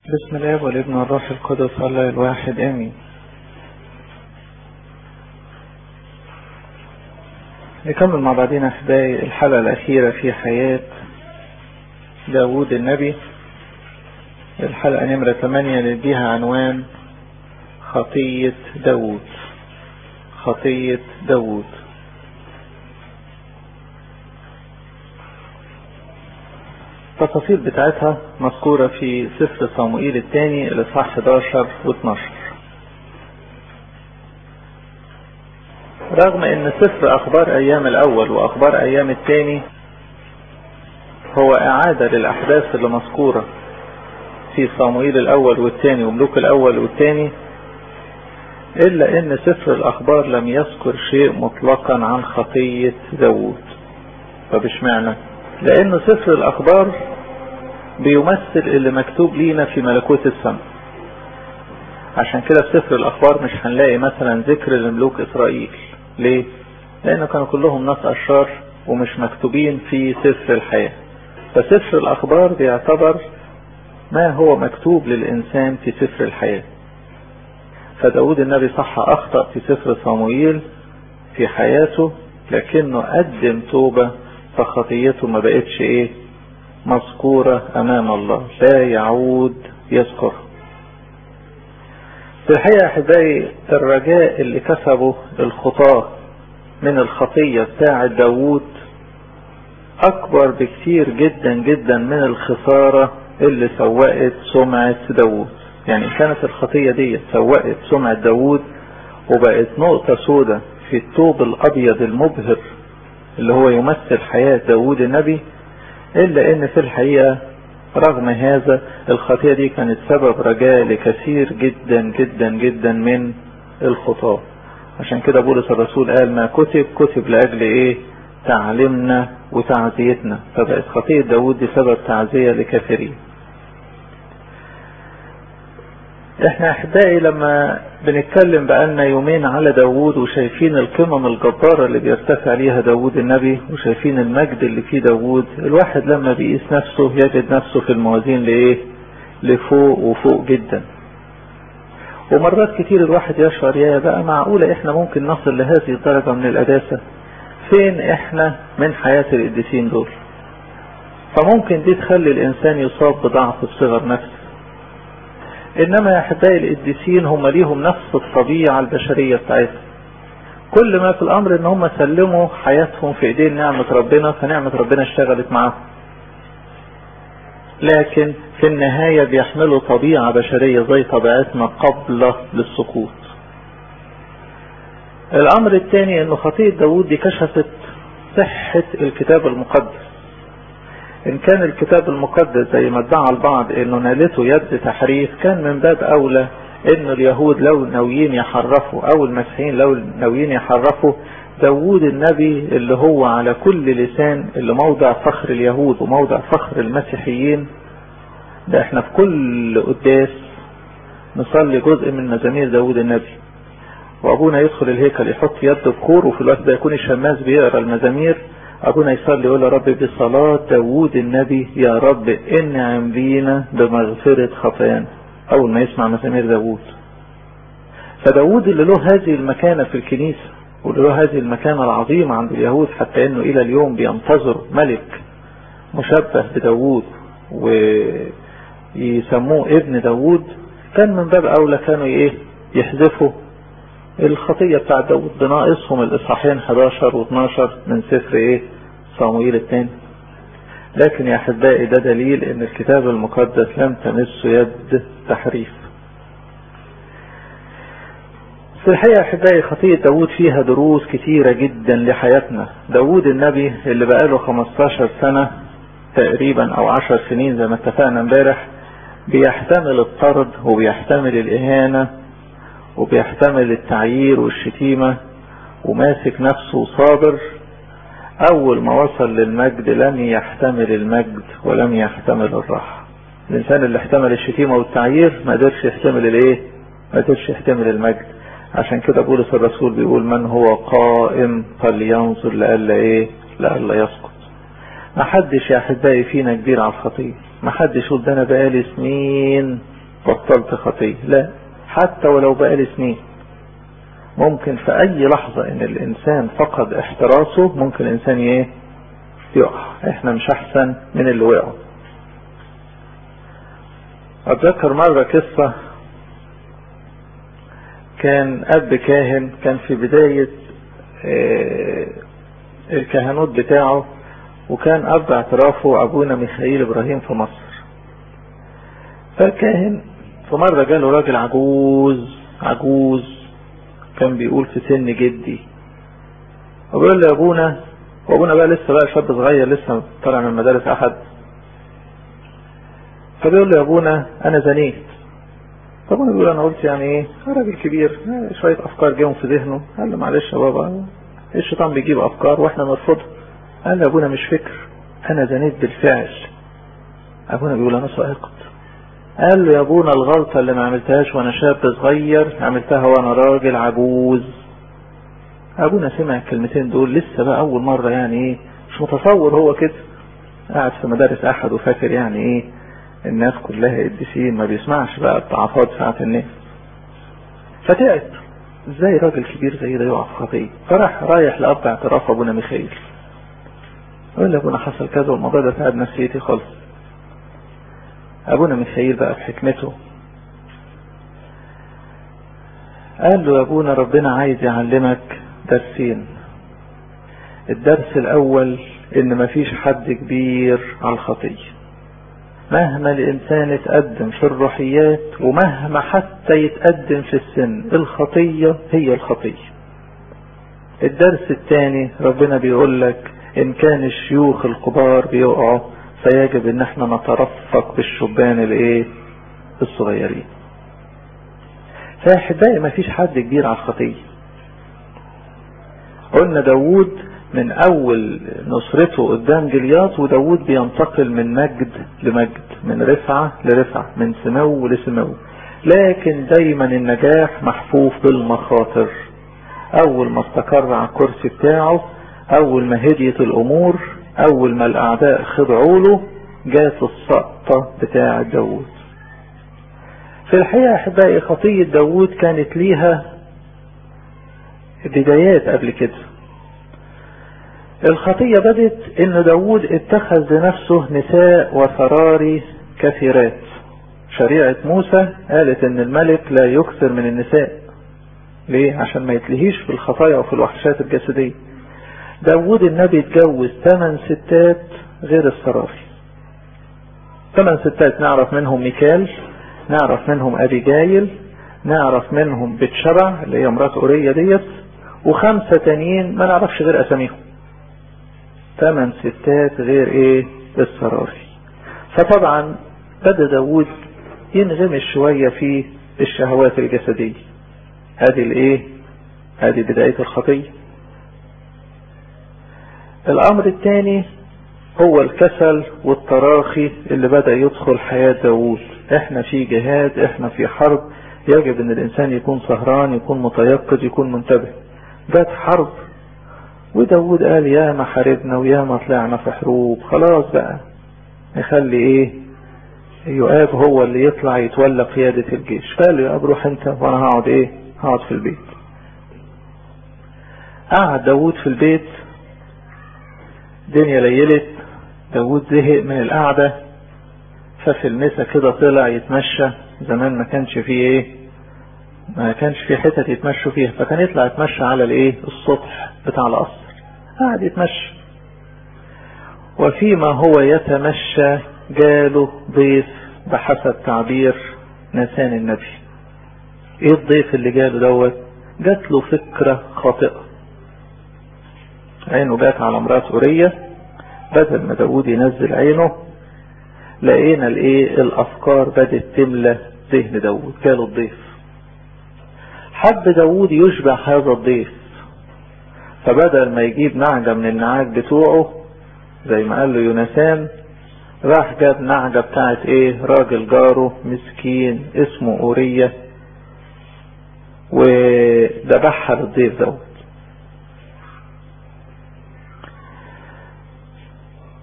بسم الله والابن والروح القدس الله الواحد امين نكمل مع بعضنا احبائي الحلقة الأخيرة في حياة داوود النبي الحلقة نمرة 8 نديها عنوان خطية داوود خطية داوود التفاصيل بتاعتها مذكورة في سفر صموئيل الثاني الإصحاح 11 و12 رغم ان سفر اخبار ايام الاول واخبار ايام الثاني هو اعادة للاحداث اللي مذكورة في صموئيل الاول والثاني وملوك الاول والثاني الا ان سفر الاخبار لم يذكر شيء مطلقا عن خطية داوود طب اشمعنى لان سفر الاخبار بيمثل اللي مكتوب لينا في ملكوت السماء عشان كده في سفر الاخبار مش هنلاقي مثلا ذكر لملوك اسرائيل ليه لان كانوا كلهم ناس اشرار ومش مكتوبين في سفر الحياة فسفر الاخبار بيعتبر ما هو مكتوب للانسان في سفر الحياة فداود النبي صح اخطأ في سفر صموئيل في حياته لكنه قدم توبة فخطيته ما بقتش ايه مذكورة امام الله لا يعود يذكر في الحقيقة احبائي الرجاء اللي كسبه الخطاة من الخطية بتاعة داوود اكبر بكتير جدا جدا من الخسارة اللي سوقت سمعة داوود يعني كانت الخطية دي سوقت سمعة داوود وبقت نقطة سودة في الثوب الابيض المبهر اللي هو يمثل حياة داوود النبي الا ان في الحقيقة رغم هذا الخطيئة دي كانت سبب رجاء لكثير جدا جدا جدا من الخطاة عشان كده بولس الرسول قال ما كتب كتب لأجل ايه تعلمنا وتعزيتنا فبقت خطيئة داود دي سبب تعزية لكثيرين احنا احبائي لما بنتكلم بقالنا يومين على داوود وشايفين القمم الجبارة اللي بيرتفع ليها داوود النبي وشايفين المجد اللي فيه داوود الواحد لما بيقيس نفسه يجد نفسه في الموازين لايه لفوق وفوق جدا ومرات كتير الواحد يشعر يا بقى معقولة احنا ممكن نصل لهذه الدرجة من القداسة فين احنا من حياة القديسين دول فممكن دي تخلي الانسان يصاب بضعف في صغر نفسه انما يا احبائي القديسين هم ليهم نفس الطبيعة البشرية بتاعتهم كل ما في الامر ان هم سلموا حياتهم في ايدين نعمة ربنا فنعمة ربنا اشتغلت معاهم لكن في النهاية بيحملوا طبيعة بشرية زي طبيعتنا قبل للسقوط الامر الثاني انه خطية داود دي كشفت صحة الكتاب المقدس ان كان الكتاب المقدس زي ما ادعى البعض انه نالته يد تحريف كان من باب اولى انه اليهود لو ناويين يحرفوا او المسيحيين لو ناويين يحرفوا داوود النبي اللي هو على كل لسان اللي موضع فخر اليهود وموضع فخر المسيحيين ده احنا في كل قداس نصلي جزء من مزامير داوود النبي وابونا يدخل الهيكل يحط يد بكور وفي الوقت ده يكون الشماس بيقرا المزامير ابونا يصلي يقول يا رب بصلاة داوود النبي يا رب انعم بينا بمغفرة خطايانا اول ما يسمع مزامير داوود فداوود اللي له هذه المكانة في الكنيسة واللي له هذه المكانة العظيمة عند اليهود حتى انه الى اليوم بينتظر ملك مشبه بداوود ويسموه ابن داوود كان من باب اولى كانوا ايه يحذفوا الخطية بتاع داود بناقصهم الإصحاحين 11 و12 من سفر إيه صموئيل الثاني لكن يا أحبائي ده دليل إن الكتاب المقدس لم تمسه يد تحريف في الحقيقة أحبائي خطية داود فيها دروس كتيرة جدا لحياتنا داود النبي اللي بقاله 15 سنة تقريبا أو 10 سنين زي ما اتفقنا امبارح بيحتمل الطرد وبيحتمل الإهانة وبيحتمل التعيير والشتيمة وماسك نفسه صابر اول ما وصل للمجد لم يحتمل المجد ولم يحتمل الراحة الانسان اللي احتمل الشتيمة والتعيير ما قدرش يحتمل الايه ما قدرش يحتمل المجد عشان كده بولس الرسول بيقول من هو قائم فلينظر لألا ايه لألا يسقط ما حدش يا احبائي فينا كبير على الخطية ما حدش يقول ده انا بقالي سنين بطلت خطية لا حتى ولو بقالي سنين ممكن في اي لحظة ان الانسان فقد احتراسه ممكن الانسان ايه يقع احنا مش احسن من اللي وقعوا اتذكر مرة قصة كان اب كاهن كان في بداية اه الكهنوت بتاعه وكان اب اعترافه ابونا ميخائيل ابراهيم في مصر فالكاهن في مرة جاله راجل عجوز عجوز كان بيقول في سن جدي وبيقول له يا ابونا وابونا بقى لسه بقى شاب صغير لسه طالع من مدارس احد فبيقول له يا ابونا انا زنيت فابونا بيقول انا قلت يعني ايه راجل كبير شوية افكار جيهم في ذهنه قال له معلش يا بابا الشيطان بيجيب افكار واحنا نرفضها قال له يا ابونا مش فكر انا زنيت بالفعل ابونا بيقول انا سائقت قال له يا ابونا الغلطة اللي ما عملتهاش وانا شاب صغير عملتها وانا راجل عجوز ابونا سمع الكلمتين دول لسه بقى اول مرة يعني ايه مش متصور هو كده قاعد في مدارس احد وفاكر يعني ايه الناس كلها قديسين ما بيسمعش بقى التعاطات ساعة الناس فتعب ازاي راجل كبير زي ده يقع في خطيه فراح رايح لاب اعتراف ابونا ميخائيل يقول له ابونا حصل كذا والموضوع ده تعب نفسيتي خالص ابونا ميخائيل بقى بحكمته قال له يا ابونا ربنا عايز يعلمك درسين الدرس الاول ان مفيش حد كبير على الخطيه مهما الانسان يتقدم في الروحيات ومهما حتى يتقدم في السن الخطية هي الخطية الدرس الثاني ربنا بيقول لك ان كان الشيوخ الكبار بيقعوا فيجب ان احنا نترفق بالشبان الايه الصغيرين فاحبائي ما فيش حد كبير على الخطية قلنا داوود من اول نصرته قدام جلياط وداود بينتقل من مجد لمجد من رفعة لرفعة من سمو لسمو لكن دايما النجاح محفوف بالمخاطر اول ما استقر على الكرسي بتاعه اول ما هديت الامور اول ما الاعداء خضعوا له جات السقطة بتاع داود في الحقيقة احبائي خطية داود كانت ليها بدايات قبل كده الخطية بدت ان داود اتخذ لنفسه نساء وفراري كثيرات شريعة موسى قالت ان الملك لا يكثر من النساء ليه عشان ما يتلهيش في الخطايا وفي الوحشات الجسدية داود النبي اتجوز ثمان ستات غير السراري ثمان ستات نعرف منهم ميكال نعرف منهم ابي جايل نعرف منهم بتشبع اللي هي مرات اورية ديت وخمسة تانيين ما نعرفش غير اساميهم ثمان ستات غير ايه السراري فطبعا بدا داود ينغمس شوية في الشهوات الجسدية ادي الايه ادي بداية الخطية الامر الثاني هو الكسل والتراخي اللي بدأ يدخل حياة داود احنا في جهاد احنا في حرب يجب ان الانسان يكون سهران يكون متيقظ يكون منتبه جت حرب وداود قال يا ما حاربنا ويا ما طلعنا في حروب خلاص بقى نخلي ايه يؤاب هو اللي يطلع يتولى قيادة الجيش فقال له يا روح انت وانا هقعد ايه هقعد في البيت قعد داود في البيت الدنيا ليلت داود زهق من القعدة ففي المسا كده طلع يتمشى زمان ما كانش فيه ايه ما كانش في حتت يتمشوا فيها فكان يطلع يتمشى على الايه السطح بتاع القصر قاعد يتمشى وفيما هو يتمشى جاله ضيف بحسب تعبير نسان النبي ايه الضيف اللي جاله دوت جات له فكرة خاطئة عينه جات على مرات أورية بدل ما داود ينزل عينه لقينا الايه الافكار بدت تملى ذهن داود جاله الضيف حب داود يشبع هذا الضيف فبدل ما يجيب نعجة من النعاج بتوعه زي ما قال له يونسان راح جاب نعجة بتاعت ايه راجل جاره مسكين اسمه اورية وذبحها للضيف دوت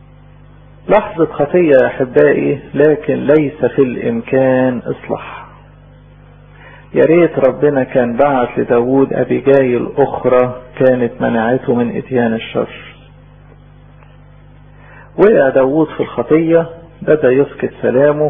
لحظة خطية يا احبائي لكن ليس في الامكان اصلاح يا ريت ربنا كان بعت لداود أبيجايل أخرى كانت منعته من إتيان الشر وقع داود في الخطية بدأ يسكت سلامه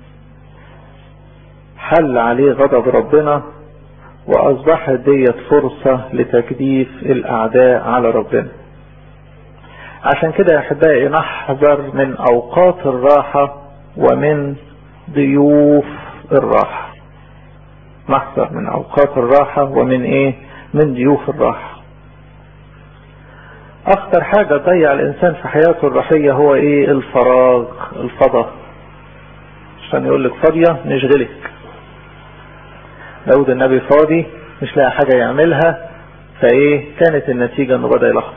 حل عليه غضب ربنا وأصبحت ديت فرصة لتجديف الأعداء على ربنا عشان كده يا أحبائي نحذر من أوقات الراحة ومن ضيوف الراحة نحذر من أوقات الراحة ومن إيه من ضيوف الراحة أخطر حاجة تضيع الإنسان في حياته الروحية هو إيه الفراغ الفضاء عشان يقول لك فاضية نشغلك داود النبي فاضي مش لاقي حاجة يعملها فايه كانت النتيجة انه بدأ يلخبط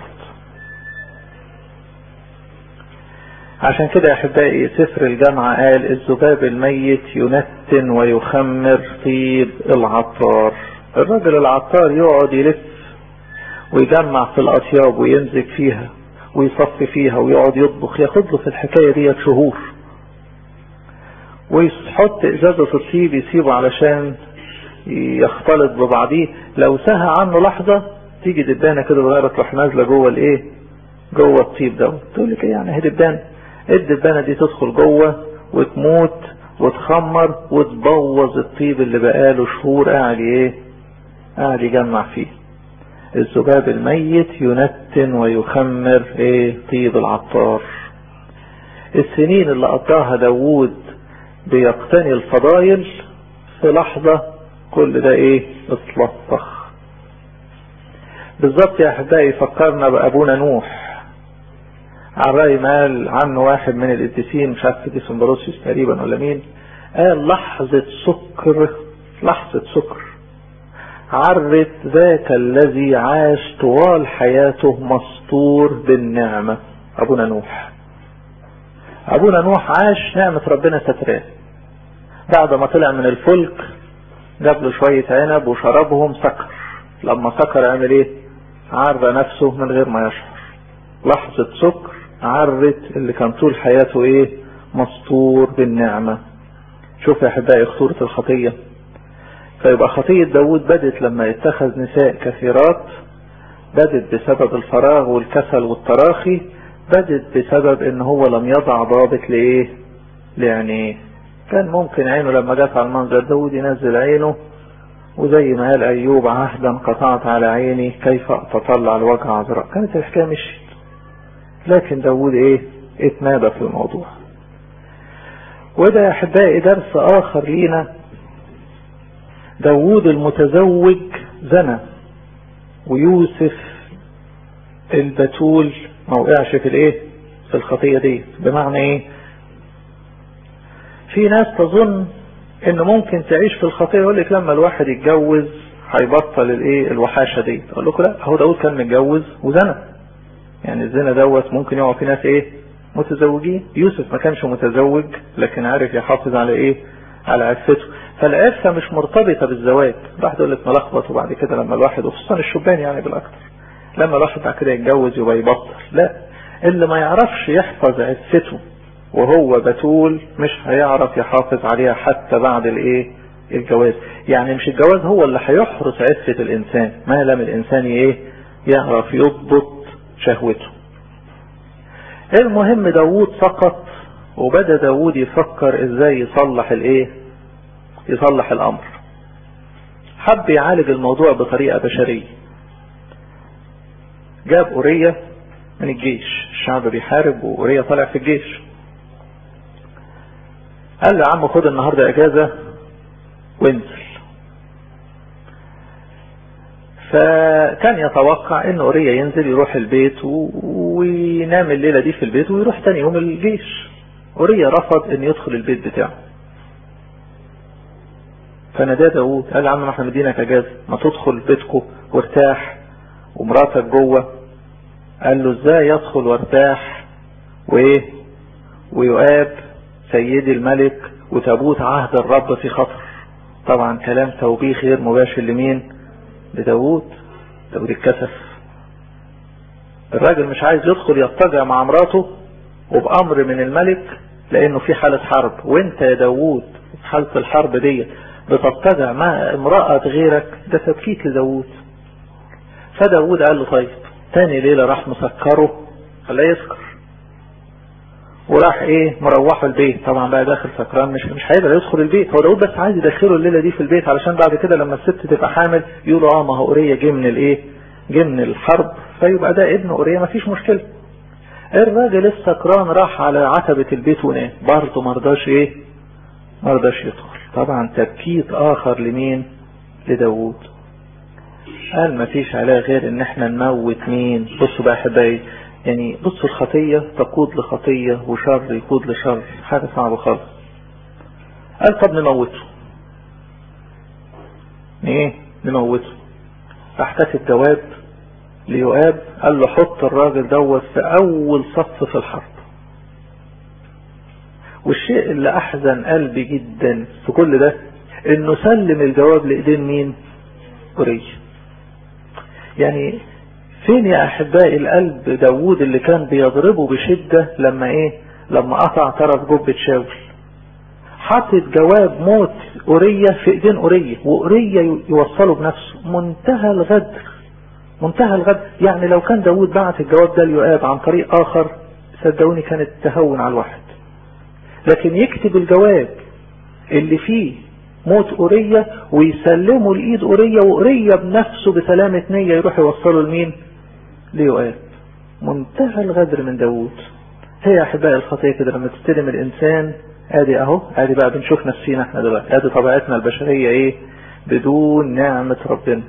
عشان كده يا احبائي سفر الجامعة قال الذباب الميت ينتن ويخمر طيب العطار الراجل العطار يقعد يلف ويجمع في الاطياب ويمزج فيها ويصفي فيها ويقعد يطبخ ياخد له في الحكاية ديت شهور ويحط ازازة الطيب يسيبه علشان يختلط ببعضيه لو سهى عنه لحظة تيجي دبانة كده صغيرة تروح نازلة جوه الايه جوه الطيب ده تقول لك ايه يعني هي دبانة الدبانة دي تدخل جوه وتموت وتخمر وتبوظ الطيب اللي بقاله شهور قاعد ايه قاعد يجمع فيه الذباب الميت ينتن ويخمر ايه طيب العطار السنين اللي قضاها داوود بيقتني الفضايل في لحظة كل ده ايه اتلطخ بالظبط يا احبائي فكرنا بابونا نوح عن رأي ما قال عنه واحد من القديسين مش عارف قديس امبروسيوس تقريبا ولا مين قال لحظة سكر لحظة سكر عرت ذاك الذي عاش طوال حياته مسطور بالنعمة ابونا نوح ابونا نوح عاش نعمة ربنا ستراه بعد ما طلع من الفلك جاب له شوية عنب وشربهم سكر لما سكر عمل ايه عر نفسه من غير ما يشعر لحظة سكر عرت اللي كان طول حياته ايه مسطور بالنعمة شوف يا احبائي خطورة الخطية فيبقى خطية داود بدت لما اتخذ نساء كثيرات بدت بسبب الفراغ والكسل والتراخي بدت بسبب ان هو لم يضع ضابط لايه يعني كان ممكن عينه لما جت على المنظر داود ينزل عينه وزي ما قال ايوب عهدا قطعت على عيني كيف اتطلع لوجه عذراء كانت الحكايه مشيت لكن داود ايه اتمادى في الموضوع وده يا احبائي درس اخر لينا داود المتزوج زنى ويوسف البتول ما وقعش في الايه في الخطيه دي بمعنى ايه في ناس تظن ان ممكن تعيش في الخطيه يقول لك لما الواحد يتجوز هيبطل الايه الوحاشه دي اقول لكم لا هو داود كان متجوز وزنى يعني الزنا دوت ممكن يقع في ناس ايه متزوجين يوسف ما كانش متزوج لكن عارف يحافظ على ايه على عفته فالعفه مش مرتبطه بالزواج واحد يقول لك ملخبط وبعد كده لما الواحد وخصوصا الشبان يعني بالاكثر لما الواحد بعد كده يتجوز يبقى يبطل لا اللي ما يعرفش يحفظ عفته وهو بتول مش هيعرف يحافظ عليها حتى بعد الايه الجواز يعني مش الجواز هو اللي هيحرس عفة الانسان ما لم الانسان ايه يعرف يضبط شهوته المهم داوود سقط وبدأ داوود يفكر ازاي يصلح الايه يصلح الامر حب يعالج الموضوع بطريقة بشرية جاب أورية من الجيش الشعب بيحارب وأورية طالع في الجيش قال له يا عم خد النهاردة اجازة وانزل فكان يتوقع ان اوريا ينزل يروح البيت وينام الليلة دي في البيت ويروح تاني يوم الجيش اوريا رفض ان يدخل البيت بتاعه فنادى داوود قال يا عم ما احنا مدينك اجازة ما تدخل بيتكو وارتاح ومراتك جوه قال له ازاي يدخل وارتاح وايه ويؤاب سيدي الملك وتابوت عهد الرب في خطر طبعا كلام توبيخ غير مباشر لمين لداود داود الكسف الراجل مش عايز يدخل يضطجع مع مراته وبأمر من الملك لانه في حالة حرب وانت يا داوود في حالة الحرب دي بتضطجع مع امرأة غيرك ده تبكيت لداوود فداوود قال له طيب تاني ليلة راح مسكره خلاه يسكر وراح ايه مروحه البيت طبعا بقى داخل سكران مش مش هيقدر يدخل البيت هو داود بس عايز يدخله الليله دي في البيت علشان بعد كده لما الست تبقى حامل يقولوا اه ما هو اوريه جه من الايه جه من الحرب فيبقى ده ابن اوريه ما فيش مشكله الراجل السكران راح على عتبة البيت ونام برضه مرضاش ايه مرضاش يدخل طبعا تبكيت اخر لمين لداوود قال ما فيش عليها غير ان احنا نموت مين بصوا بقى احبائي يعني بصوا الخطية تقود لخطية وشر يقود لشر حاجة صعبة خالص قال طب نموته ايه نموته راح كاتب جواب ليؤاب قال له حط الراجل دوت في اول صف في الحرب والشيء اللي احزن قلبي جدا في كل ده انه سلم الجواب لايدين مين قريش يعني فين يا احبائي القلب داوود اللي كان بيضربه بشدة لما ايه لما قطع طرف جبة شاول حاطط جواب موت أورية في ايدين أورية وأورية يوصله بنفسه منتهى الغدر منتهى الغدر يعني لو كان داوود بعت الجواب ده ليؤاب عن طريق آخر صدقوني كانت تهون على الواحد لكن يكتب الجواب اللي فيه موت أورية ويسلمه لإيد أورية وأورية بنفسه بسلامة نية يروح يوصله لمين ليؤاب منتهى الغدر من داوود هي يا أحبائي الخطية كده لما تستلم الإنسان ادي اهو ادي بقى بنشوف نفسينا احنا دلوقتي ادي طبيعتنا البشرية ايه بدون نعمة ربنا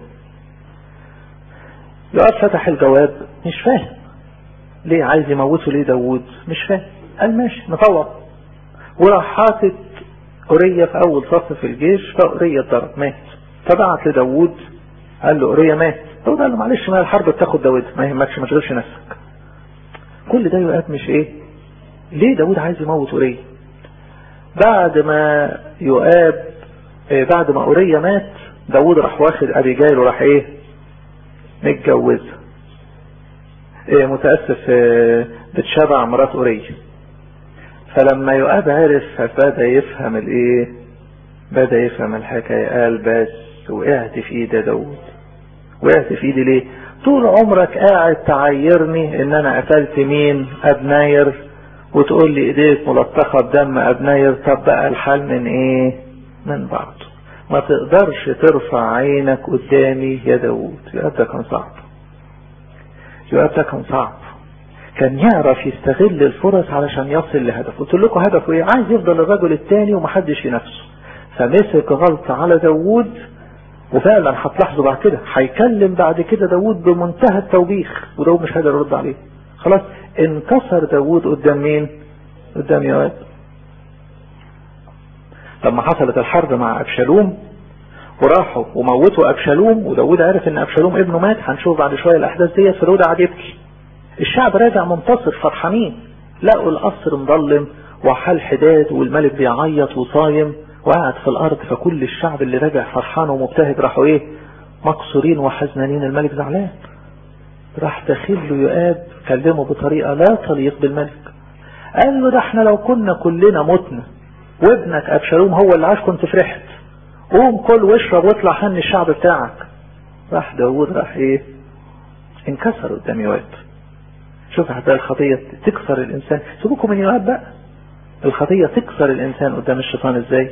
يقعد فتح الجواب مش فاهم ليه عايز يموته ليه داوود مش فاهم قال ماشي نطوع وراح حاطط أورية في أول صف في الجيش فأورية اتضرب مات فبعت لداوود قال له أورية مات داوود قال له معلش ما الحرب بتاخد داوود ما يهمكش ما تشغلش نفسك كل ده يؤاب مش ايه ليه داوود عايز يموت أورية بعد ما يؤاب إيه بعد ما أورية مات داوود راح واخد أبيجايل وراح ايه متجوزها إيه متأسف إيه بتشبع مرات أورية فلما يؤاب عرف فبدأ يفهم الايه بدأ يفهم الحكاية قال بس وقعت في ايدي داود وقعت في ايدي ليه طول عمرك قاعد تعيرني ان انا قتلت مين ابناير وتقول لي ايديك ملطخة بدم ابناير طب بقى الحال من ايه من بعضه ما تقدرش ترفع عينك قدامي يا داود يؤاب ده كان صعب يؤاب ده كان صعب كان يعرف يستغل الفرص علشان يصل لهدفه قلت لكم هدفه ايه عايز يفضل الرجل التاني ومحدش ينافسه فمسك غلطة على داوود وفعلا هتلاحظوا بعد كده هيكلم بعد كده داوود بمنتهى التوبيخ وداوود مش هيقدر يرد عليه خلاص انكسر داوود قدام مين قدام يواب لما حصلت الحرب مع ابشالوم وراحوا وموتوا ابشالوم وداوود عرف ان ابشالوم ابنه مات هنشوف بعد شويه الاحداث ديت فداوود قعد يبكي الشعب راجع منتصر فرحانين لقوا القصر مظلم وحال حداد والملك بيعيط وصايم وقعد في الارض فكل الشعب اللي راجع فرحان ومبتهج راحوا ايه مقصورين وحزنانين الملك زعلان راح داخل له يؤاب كلمه بطريقة لا تليق بالملك قال له ده احنا لو كنا كلنا متنا وابنك ابشالوم هو اللي عاش كنت فرحت قوم كل واشرب واطلع هن الشعب بتاعك راح داود راح ايه انكسر قدام يؤاب شوف هتلاقي الخطية تكسر الإنسان سيبوكم من يواب بقى الخطية تكسر الإنسان قدام الشيطان إزاي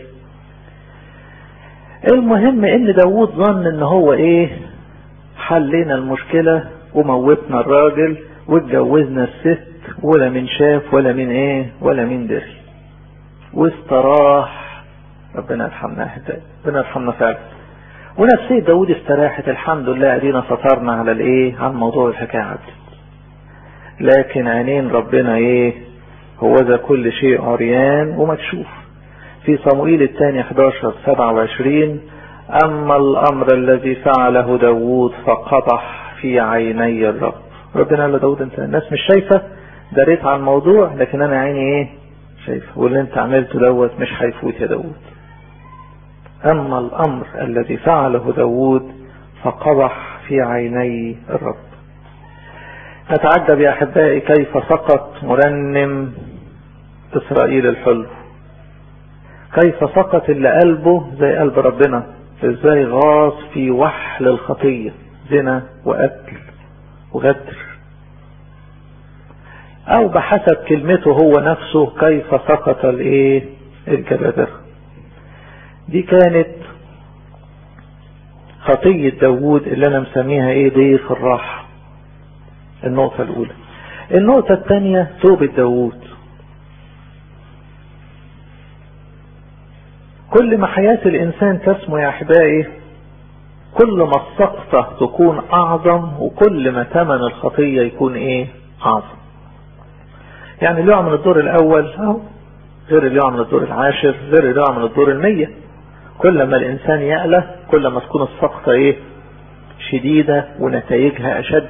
المهم إن داوود ظن إن هو إيه حلينا المشكلة وموتنا الراجل واتجوزنا الست ولا من شاف ولا من إيه ولا من دري واستراح ربنا يرحمنا احبائي ربنا يرحمنا فعلا ونفسية داوود استراحت الحمد لله ادينا سطرنا على الايه على موضوع الحكاية عبد لكن عينين ربنا ايه هو ذا كل شيء عريان ومكشوف في صموئيل الثاني 11 27 اما الامر الذي فعله داوود فقضح في عيني الرب ربنا قال لداود انت الناس مش شايفة دريت عن الموضوع لكن انا عيني ايه شايفة واللي انت عملته دوت مش هيفوت يا داود اما الامر الذي فعله داوود فقضح في عيني الرب نتعجب يا أحبائي كيف سقط مرنم إسرائيل الحلو كيف سقط اللي قلبه زي قلب ربنا ازاي غاص في وحل الخطية زنا وقتل وغدر او بحسب كلمته هو نفسه كيف سقط الايه الجبابرة دي كانت خطية داوود اللي انا مسميها ايه ضيف الراحة النقطة الاولى النقطة الثانية توبة داوود كل ما حياة الإنسان تسمو يا أحبائي كل ما السقطة تكون أعظم وكل ما ثمن الخطية يكون إيه أعظم يعني اللي من الدور الأول أهو غير اللي من الدور العاشر غير اللي من الدور المية كل ما الإنسان يأله كل ما تكون السقطة إيه شديدة ونتائجها أشد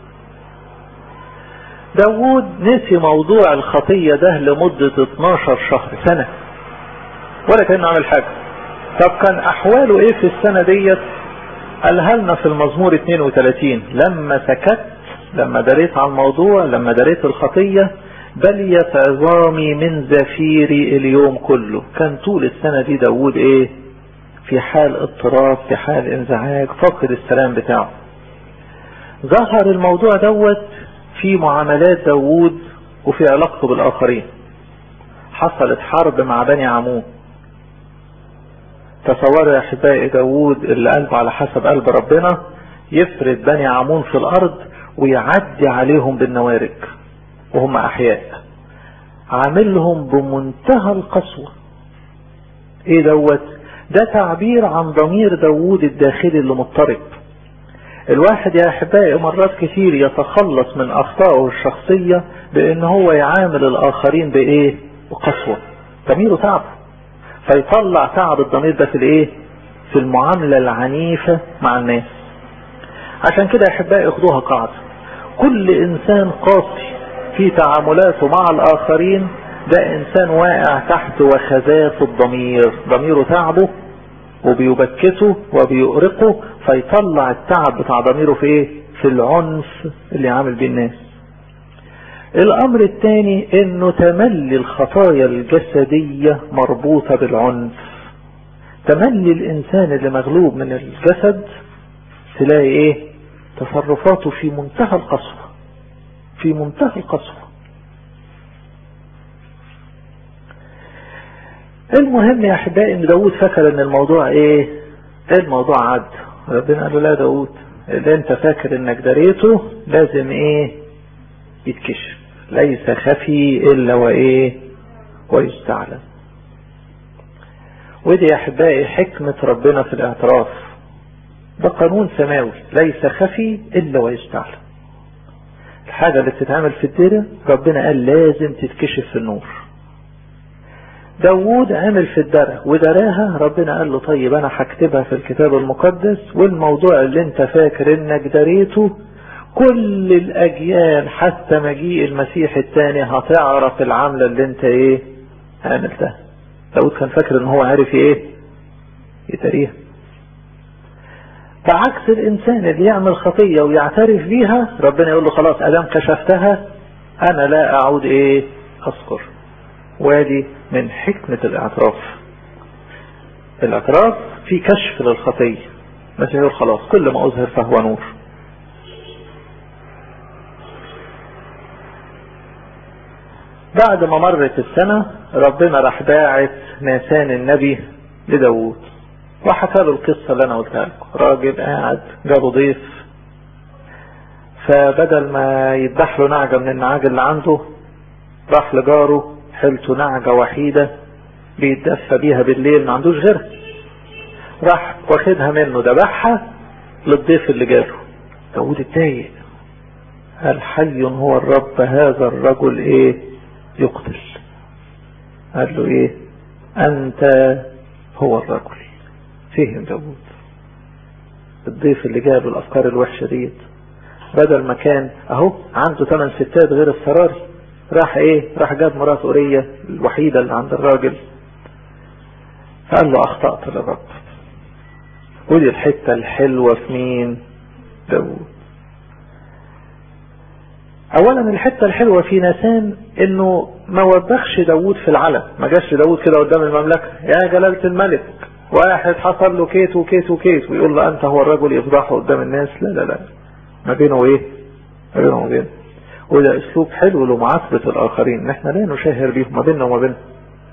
داوود نسي موضوع الخطية ده لمدة 12 شهر سنة ولا كان عمل حاجة طب كان احواله ايه في السنة ديت قالها لنا في المزمور 32 لما سكت لما دريت عن الموضوع لما دريت الخطية بليت عظامي من زفيري اليوم كله كان طول السنة دي داود ايه في حال اضطراب في حال انزعاج فقد السلام بتاعه ظهر الموضوع دوت في معاملات داود وفي علاقته بالاخرين حصلت حرب مع بني عمون تصوروا يا احبائي داوود اللي قلبه على حسب قلب ربنا يفرد بني عمون في الارض ويعدي عليهم بالنوارج وهم احياء عاملهم بمنتهى القسوة ايه دوت ده تعبير عن ضمير داوود الداخلي اللي مضطرب الواحد يا احبائي مرات كتير يتخلص من اخطائه الشخصية بان هو يعامل الاخرين بايه بقسوة ضميره تعب فيطلع تعب الضمير ده في الايه في المعاملة العنيفة مع الناس عشان كده يا احبائي اخدوها قاعدة كل انسان قاسي في تعاملاته مع الاخرين ده انسان واقع تحت وخزات الضمير ضميره تعبه وبيبكته وبيؤرقه فيطلع التعب بتاع ضميره في ايه في العنف اللي عامل بيه الناس الامر الثاني انه تملي الخطايا الجسدية مربوطة بالعنف تملي الانسان اللي مغلوب من الجسد تلاقي ايه تصرفاته في منتهى القسوة في منتهى القسوة المهم يا احبائي ان داود فكر ان الموضوع ايه الموضوع عد ربنا قال له لا داود اللي انت فاكر انك دريته لازم ايه يتكشف ليس خفي الا وايه ويستعلم ودي يا احبائي حكمة ربنا في الاعتراف ده قانون سماوي ليس خفي الا ويستعلم الحاجة اللي بتتعمل في الديرة ربنا قال لازم تتكشف في النور داوود عمل في الدرة ودراها ربنا قال له طيب انا هكتبها في الكتاب المقدس والموضوع اللي انت فاكر انك دريته كل الاجيال حتى مجيء المسيح الثاني هتعرف العملة اللي انت ايه عملتها داود كان فاكر ان هو عارف ايه يتريها بعكس الانسان اللي يعمل خطية ويعترف بيها ربنا يقول له خلاص ادام كشفتها انا لا اعود ايه اذكر وادي من حكمة الاعتراف الاعتراف في كشف للخطية بس يقول خلاص كل ما اظهر فهو نور بعد ما مرت السنة ربنا راح باعت ناسان النبي لداوود وحكى له القصة اللي انا قلتها لكم راجل قاعد جابوا ضيف فبدل ما يذبح له نعجة من النعاج اللي عنده راح لجاره حلته نعجة وحيدة بيتدفى بيها بالليل ما عندوش غيرها راح واخدها منه ذبحها للضيف اللي جاله داود اتضايق قال حي هو الرب هذا الرجل ايه يقتل قال له ايه انت هو الرجل فهم داود الضيف اللي جاب الافكار الوحشة ديت بدل ما كان اهو عنده ثمان ستات غير السراري راح ايه راح جاب مرات اورية الوحيدة اللي عند الراجل فقال له اخطأت للرب ودي الحتة الحلوة في مين داود اولا الحتة الحلوة في ناسان انه ما وبخش داوود في العلم ما جاش داوود كده قدام المملكة يا جلالة الملك واحد حصل له كيت وكيت وكيت ويقول له انت هو الرجل يفضحه قدام الناس لا لا لا ما بينه ايه ما بينه وبينه وده اسلوب حلو لمعاتبة الاخرين ان احنا لا نشاهر بيهم ما بيننا وما بينهم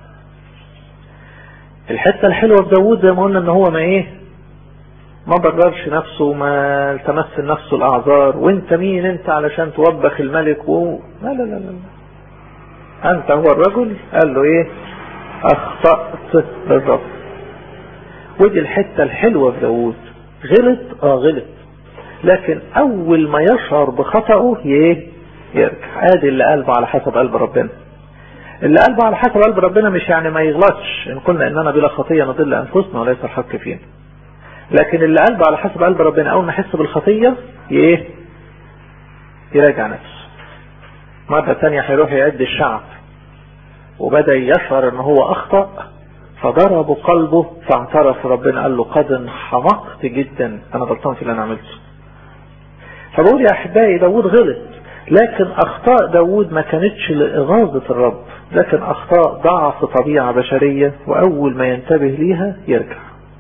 الحتة الحلوة في داوود زي ما قلنا ان هو ما ايه ما بررش نفسه ما التمس نفسه الاعذار وانت مين انت علشان توبخ الملك و... لا لا لا لا انت هو الرجل قال له ايه اخطأت للرب ودي الحتة الحلوة في داوود غلط اه غلط لكن اول ما يشعر بخطأه ايه يرجع ادي اللي قلبه على حسب قلب ربنا اللي قلبه على حسب قلب ربنا مش يعني ما يغلطش ان قلنا اننا بلا خطية نضل انفسنا وليس الحق فينا لكن اللي قلبه على حسب قلب ربنا اول ما يحس بالخطية ايه يراجع نفسه مرة تانية هيروح يعد الشعب وبدأ يشعر ان هو اخطأ فضرب قلبه فاعترف ربنا قال له قد انحمقت جدا انا غلطان في اللي انا عملته فبقول يا احبائي داود غلط لكن اخطاء داود ما كانتش لاغاظة الرب لكن اخطاء ضعف طبيعة بشرية واول ما ينتبه ليها يرجع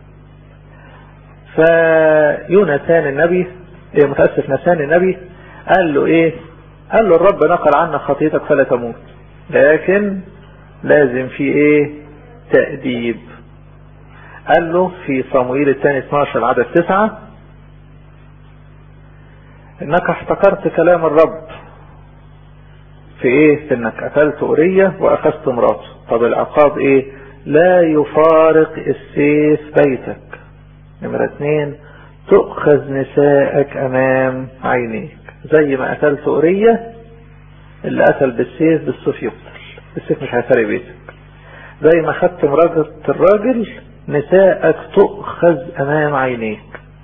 فيونسان النبي إيه متأسف نسان النبي قال له ايه قال له الرب نقل عنك خطيتك فلا تموت لكن لازم في ايه تأديب قال له في صموئيل الثاني 12 عدد 9 انك احتقرت كلام الرب في ايه في انك قتلت اورية واخذت مراته طب العقاب ايه لا يفارق السيف بيتك نمرة اتنين تؤخذ نسائك امام عينيك زي ما قتلت اورية اللي قتل بالسيف بالسيف يقتل السيف مش هيفرق بيتك زي ما خدت مراجعة الراجل نسائك تؤخذ امام عينيك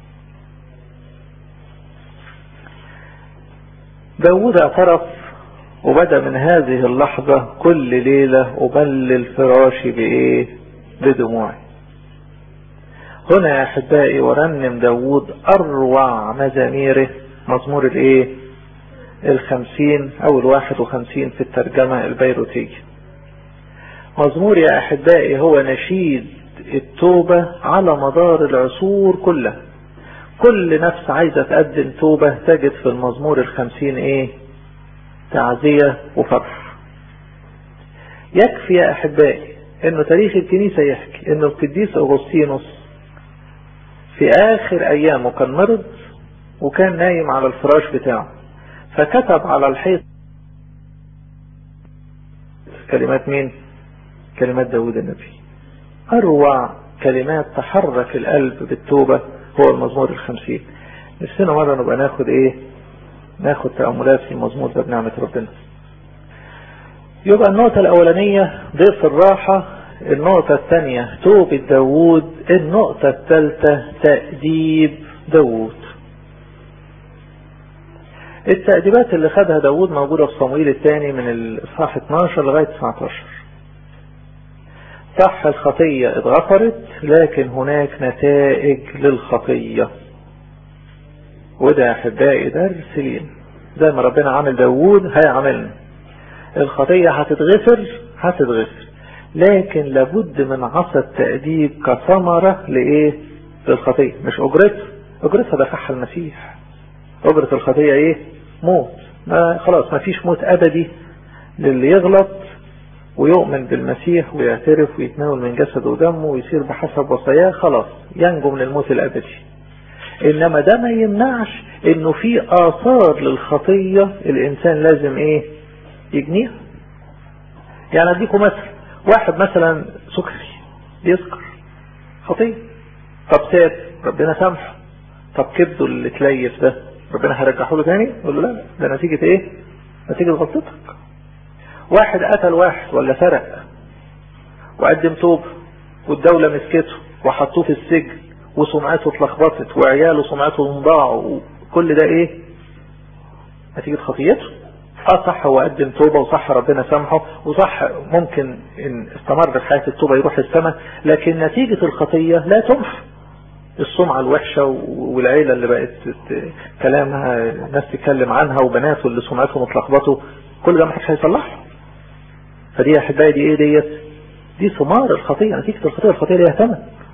داود اعترف وبدأ من هذه اللحظة كل ليلة أبلل فراشي بإيه بدموعي هنا يا أحبائي ورنم داود أروع مزاميره مزمور الإيه الخمسين أو الواحد وخمسين في الترجمة البيروتية مزمور يا أحبائي هو نشيد التوبة على مدار العصور كلها كل نفس عايزة تقدم توبة تجد في المزمور الخمسين ايه تعزية وفرح يكفي يا احبائي انه تاريخ الكنيسة يحكي انه القديس اغسطينوس في اخر ايامه كان مرض وكان نايم على الفراش بتاعه فكتب على الحيط كلمات مين كلمات داود النبي اروع كلمات تحرك القلب بالتوبة هو المزمور الخمسين نفسنا مرة نبقى ناخد ايه ناخد تأملات في المزمور ده بنعمة ربنا يبقى النقطة الأولانية ضيف الراحة النقطة الثانية توبة داوود النقطة الثالثة تأديب داوود التأديبات اللي خدها داوود موجودة في صمويل الثاني من الإصحاح 12 لغاية 19 صح الخطية اتغفرت لكن هناك نتائج للخطية وده يا احبائي درس لينا زي ما ربنا عامل داوود هيعملنا الخطية هتتغفر هتتغفر لكن لابد من عصا التأديب كثمرة لإيه للخطية مش أجرتها أجرتها دفعها المسيح أجرة الخطية إيه موت ما خلاص ما فيش موت أبدي للي يغلط ويؤمن بالمسيح ويعترف ويتناول من جسده ودمه ويصير بحسب وصاياه خلاص ينجو من الموت الأبدي إنما ده ما يمنعش إنه في آثار للخطية الإنسان لازم إيه يجنيها يعني أديكم مثل واحد مثلا سكري بيسكر خطية طب تاب ربنا سامحه طب كبده اللي تليف ده ربنا هيرجعه له تاني يقول له لا ده نتيجة ايه نتيجة غلطتك واحد قتل واحد ولا سرق وقدم توبة والدولة مسكته وحطوه في السجن وسمعته اتلخبطت وعياله سمعته ضاعوا وكل ده ايه نتيجة خطيته اه صح هو قدم توبة وصح ربنا سامحه وصح ممكن ان استمر في حياة التوبة يروح السماء لكن نتيجة الخطية لا تمحى السمعة الوحشة والعيلة اللي بقت كلامها ناس تتكلم عنها وبناته اللي سمعتهم اتلخبطوا كل ده ما حدش هيصلحه فدي يا احبائي دي ايه ديت دي ثمار الخطيئة نتيجة الخطيئة الخطيئة ليها ثمن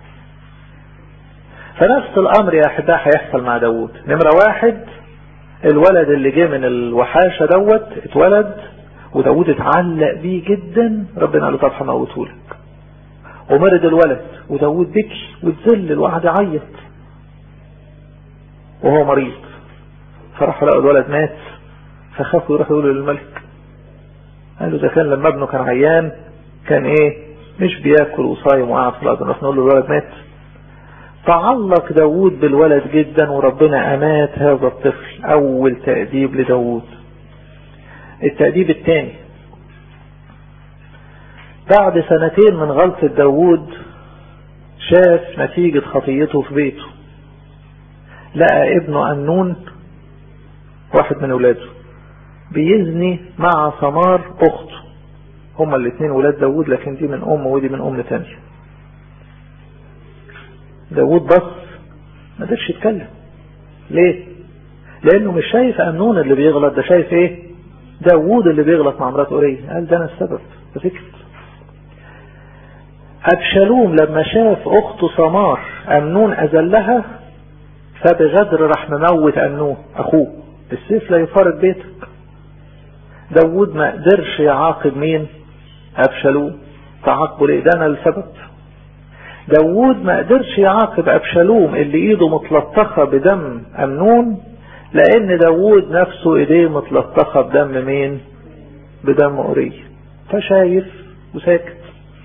فنفس الامر يا احبائي هيحصل مع داوود نمرة واحد الولد اللي جه من الوحاشة دوت اتولد وداود اتعلق بيه جدا ربنا قال له طب هموته لك ومرض الولد وداود بكي واتذلل وقعد يعيط وهو مريض فراحوا لقوا الولد مات فخافوا يروحوا يقولوا للملك قالوا ده كان لما ابنه كان عيان كان ايه مش بياكل وصايم وقاعد في الارض نروح نقول له الولد مات تعلق داود بالولد جدا وربنا امات هذا الطفل اول تأديب لداود التأديب الثاني بعد سنتين من غلطة داود شاف نتيجة خطيته في بيته لقى ابنه أنون واحد من ولاده بيزني مع ثمار أخته هما الاثنين ولاد داود لكن دي من أم ودي من أم تانية داود بص ما قدرش يتكلم ليه لانه مش شايف امنون اللي بيغلط ده شايف ايه داوود اللي بيغلط مع مرات اوريه قال ده انا السبب ده فكرة ابشالوم لما شاف اخته سمار امنون اذلها فبغدر راح مموت امنون اخوه السيف لا يفارق بيتك داوود ما قدرش يعاقب مين ابشالوم تعاقبه ليه ده انا السبب داوود ما قدرش يعاقب أبشالوم اللي ايده متلطخة بدم أمنون لأن داوود نفسه ايديه متلطخة بدم مين بدم أوري فشايف وساكت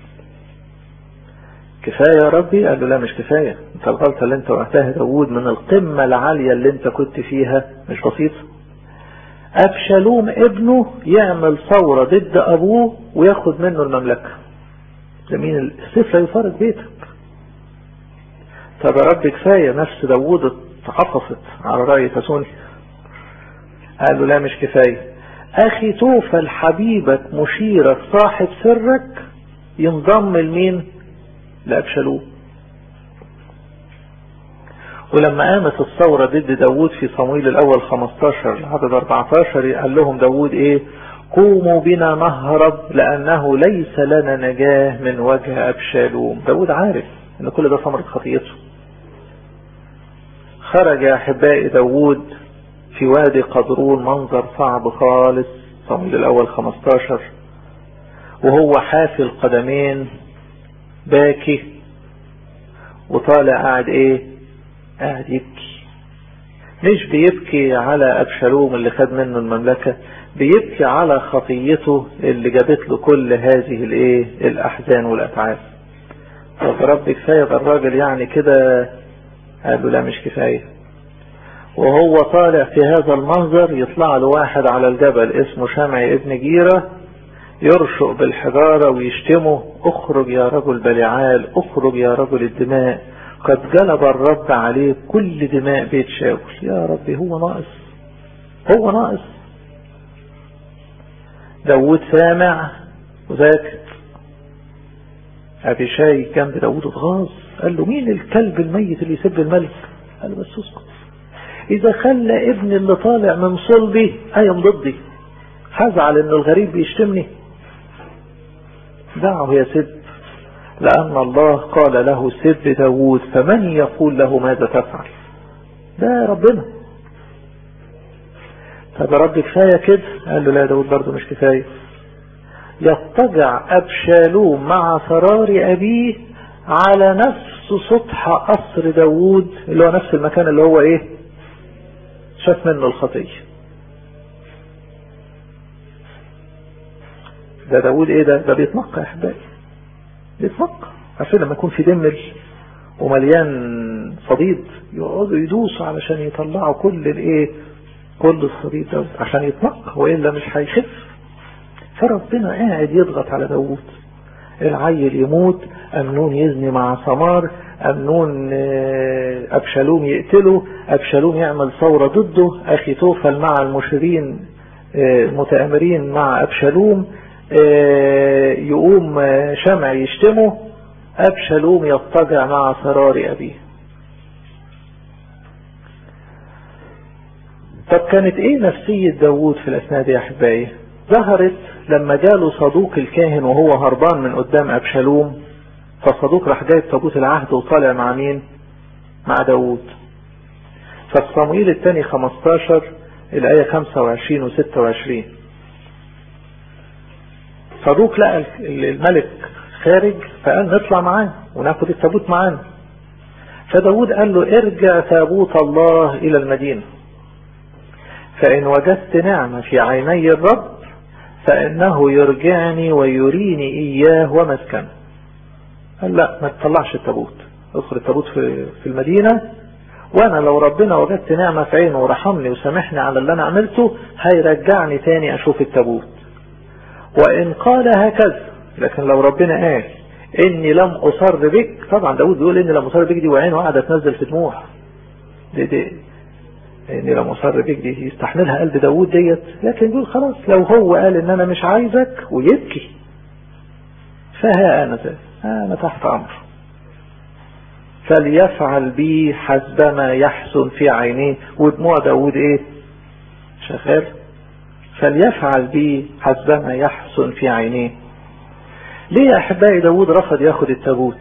كفاية يا ربي قال له لا مش كفاية انت الغلطة اللي انت وقتها داوود من القمة العالية اللي انت كنت فيها مش بسيطة أبشالوم ابنه يعمل ثورة ضد أبوه وياخد منه المملكة ده مين السيف لا يفارق بيتك طب يا رب كفاية نفس داوود اتعطفت على رأي تسوني قال له لا مش كفاية اخي توفل حبيبك مشيرك صاحب سرك ينضم لمين لأبشالوم ولما قامت الثورة ضد داوود في صمويل الاول 15 لعدد 14 قال لهم داوود ايه قوموا بنا نهرب لانه ليس لنا نجاه من وجه ابشالوم داوود عارف ان كل ده ثمرة خطيته خرج يا احبائي داوود في وادي قدرون منظر صعب خالص صمويل الاول 15 وهو حافي القدمين باكي وطالع قاعد ايه قاعد يبكي مش بيبكي على ابشالوم اللي خد منه المملكة بيبكي على خطيته اللي جابت له كل هذه الايه الاحزان والاتعاب طب رب كفاية ده الراجل يعني كده قال له لا مش كفاية وهو طالع في هذا المنظر يطلع له واحد على الجبل اسمه شمعي ابن جيرة يرشق بالحجارة ويشتمه اخرج يا رجل بلعال اخرج يا رجل الدماء قد جلب الرب عليه كل دماء بيت شاول يا ربي هو ناقص هو ناقص داود سامع وذاكر ابي شاي جنب داود اتغاظ قال له مين الكلب الميت اللي يسب الملك قال له بس اسكت اذا خلى ابني اللي طالع من صلبي قايم ضدي هزعل ان الغريب بيشتمني دعه يسب لان الله قال له سب داود فمن يقول له ماذا تفعل ده ربنا طب يا رب كفاية كده قال له لا داود برضه مش كفاية يضطجع أبشالوم مع فرار أبيه على نفس سطح قصر داوود اللي هو نفس المكان اللي هو ايه شاف منه الخطية ده داوود ايه ده ده بيتنقى يا احبائي بيتنقى عشان لما يكون في دمر ومليان صديد يقعدوا يدوسوا علشان يطلعوا كل الايه كل الصديد ده عشان يتنقى والا مش هيخف فربنا قاعد يضغط على داوود العيل يموت أمنون يزني مع سمار أمنون أبشالوم يقتله أبشالوم يعمل ثورة ضده أخي توفل مع المشيرين متآمرين مع أبشالوم يقوم شمع يشتمه أبشالوم يضطجع مع سرار أبيه طب كانت ايه نفسية داوود في الاثناء دي يا احبائي ظهرت لما جاله صدوق الكاهن وهو هربان من قدام ابشالوم فالصدوق راح جايب تابوت العهد وطالع مع مين مع داوود ففي صموئيل الثاني 15 الآية 25 و 26 صدوق لقى الملك خارج فقال نطلع معاه وناخد التابوت معانا فداود قال له ارجع تابوت الله إلى المدينة فإن وجدت نعمة في عيني الرب فإنه يرجعني ويريني إياه ومسكنه قال لا ما تطلعش التابوت ادخل التابوت في, في المدينة وانا لو ربنا وجدت نعمة في عينه ورحمني وسامحني على اللي انا عملته هيرجعني تاني اشوف التابوت وان قال هكذا لكن لو ربنا قال اني لم اصر بك طبعا داود بيقول اني لم اصر بك دي وعينه قاعدة تنزل في دموع دي دي اني لم اصر بك دي يستحملها قلب داود ديت لكن بيقول خلاص لو هو قال ان انا مش عايزك ويبكي فها انا ذا انا تحت امر فليفعل بي حسب ما يحسن في عينيه ودموع داود ايه شغال فليفعل بي حسب ما يحسن في عينيه ليه يا احبائي داود رفض ياخد التابوت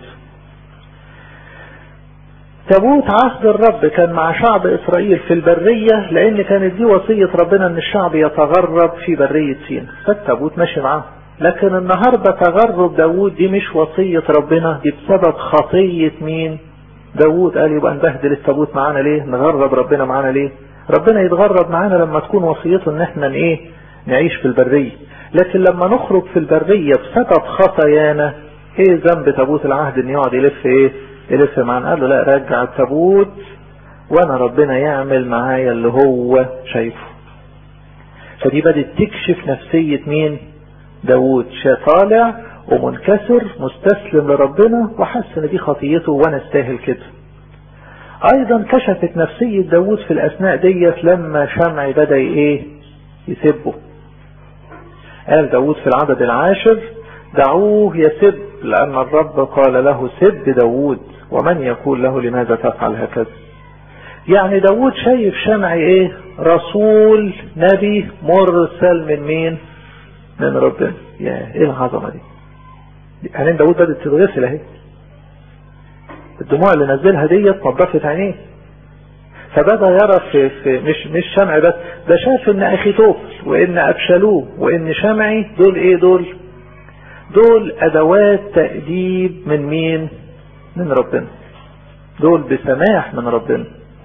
تابوت عهد الرب كان مع شعب اسرائيل في البرية لان كانت دي وصية ربنا ان الشعب يتغرب في برية سينا فالتابوت ماشي معاه لكن النهاردة تغرب داود دي مش وصية ربنا دي بسبب خطية مين داود قال يبقى نبهدل التابوت معانا ليه نغرب ربنا معانا ليه ربنا يتغرب معانا لما تكون وصيته ان احنا ايه نعيش في البرية لكن لما نخرج في البرية بسبب خطايانا ايه ذنب تابوت العهد ان يقعد يلف ايه يلف معانا قال له لا رجع التابوت وانا ربنا يعمل معايا اللي هو شايفه فدي بدت تكشف نفسية مين داود طالع ومنكسر مستسلم لربنا وحس ان دي خطيته وانا استاهل كده ايضا كشفت نفسية داود في الاثناء ديت لما شمعي بدأ ايه يسبه قال داود في العدد العاشر دعوه يسب لان الرب قال له سب داود ومن يقول له لماذا تفعل هكذا يعني داود شايف شمعي ايه رسول نبي مرسل من مين من ربنا يا ايه العظمه دي عينين داود بدأت تتغسل اهي الدموع اللي نزلها ديت نظفت عينيه فبدأ يرى في, في مش مش شمع بس ده شاف ان اخيتوفل وان ابشالوه وان شمعي دول ايه دول دول ادوات تأديب من مين من ربنا دول بسماح من ربنا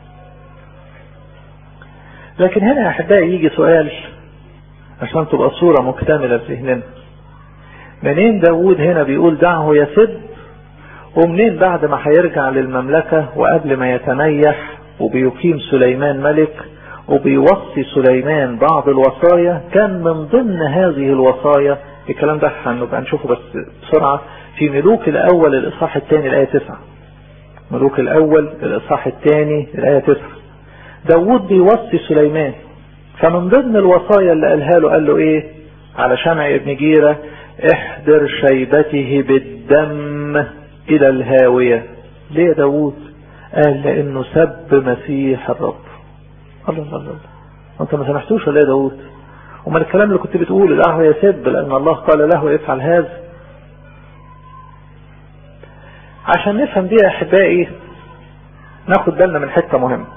لكن هنا يا احبائي يجي سؤال عشان تبقى الصورة مكتملة في ذهننا منين داود هنا بيقول دعه يسب ومنين بعد ما هيرجع للمملكة وقبل ما يتنيح وبيقيم سليمان ملك وبيوصي سليمان بعض الوصايا كان من ضمن هذه الوصايا الكلام ده هنبقى نشوفه بس بسرعة في ملوك الأول الإصحاح الثاني الآية 9 ملوك الأول الإصحاح الثاني الآية 9 داود بيوصي سليمان فمن ضمن الوصايا اللي قالها له قال له ايه على شمع ابن جيرة احضر شيبته بالدم الى الهاوية ليه يا داود قال لانه سب مسيح الرب الله الله الله انت ما سمحتوش ولا يا داود وما الكلام اللي كنت بتقوله ده هو يسب لان الله قال له افعل هذا عشان نفهم دي يا احبائي ناخد بالنا من حته مهمه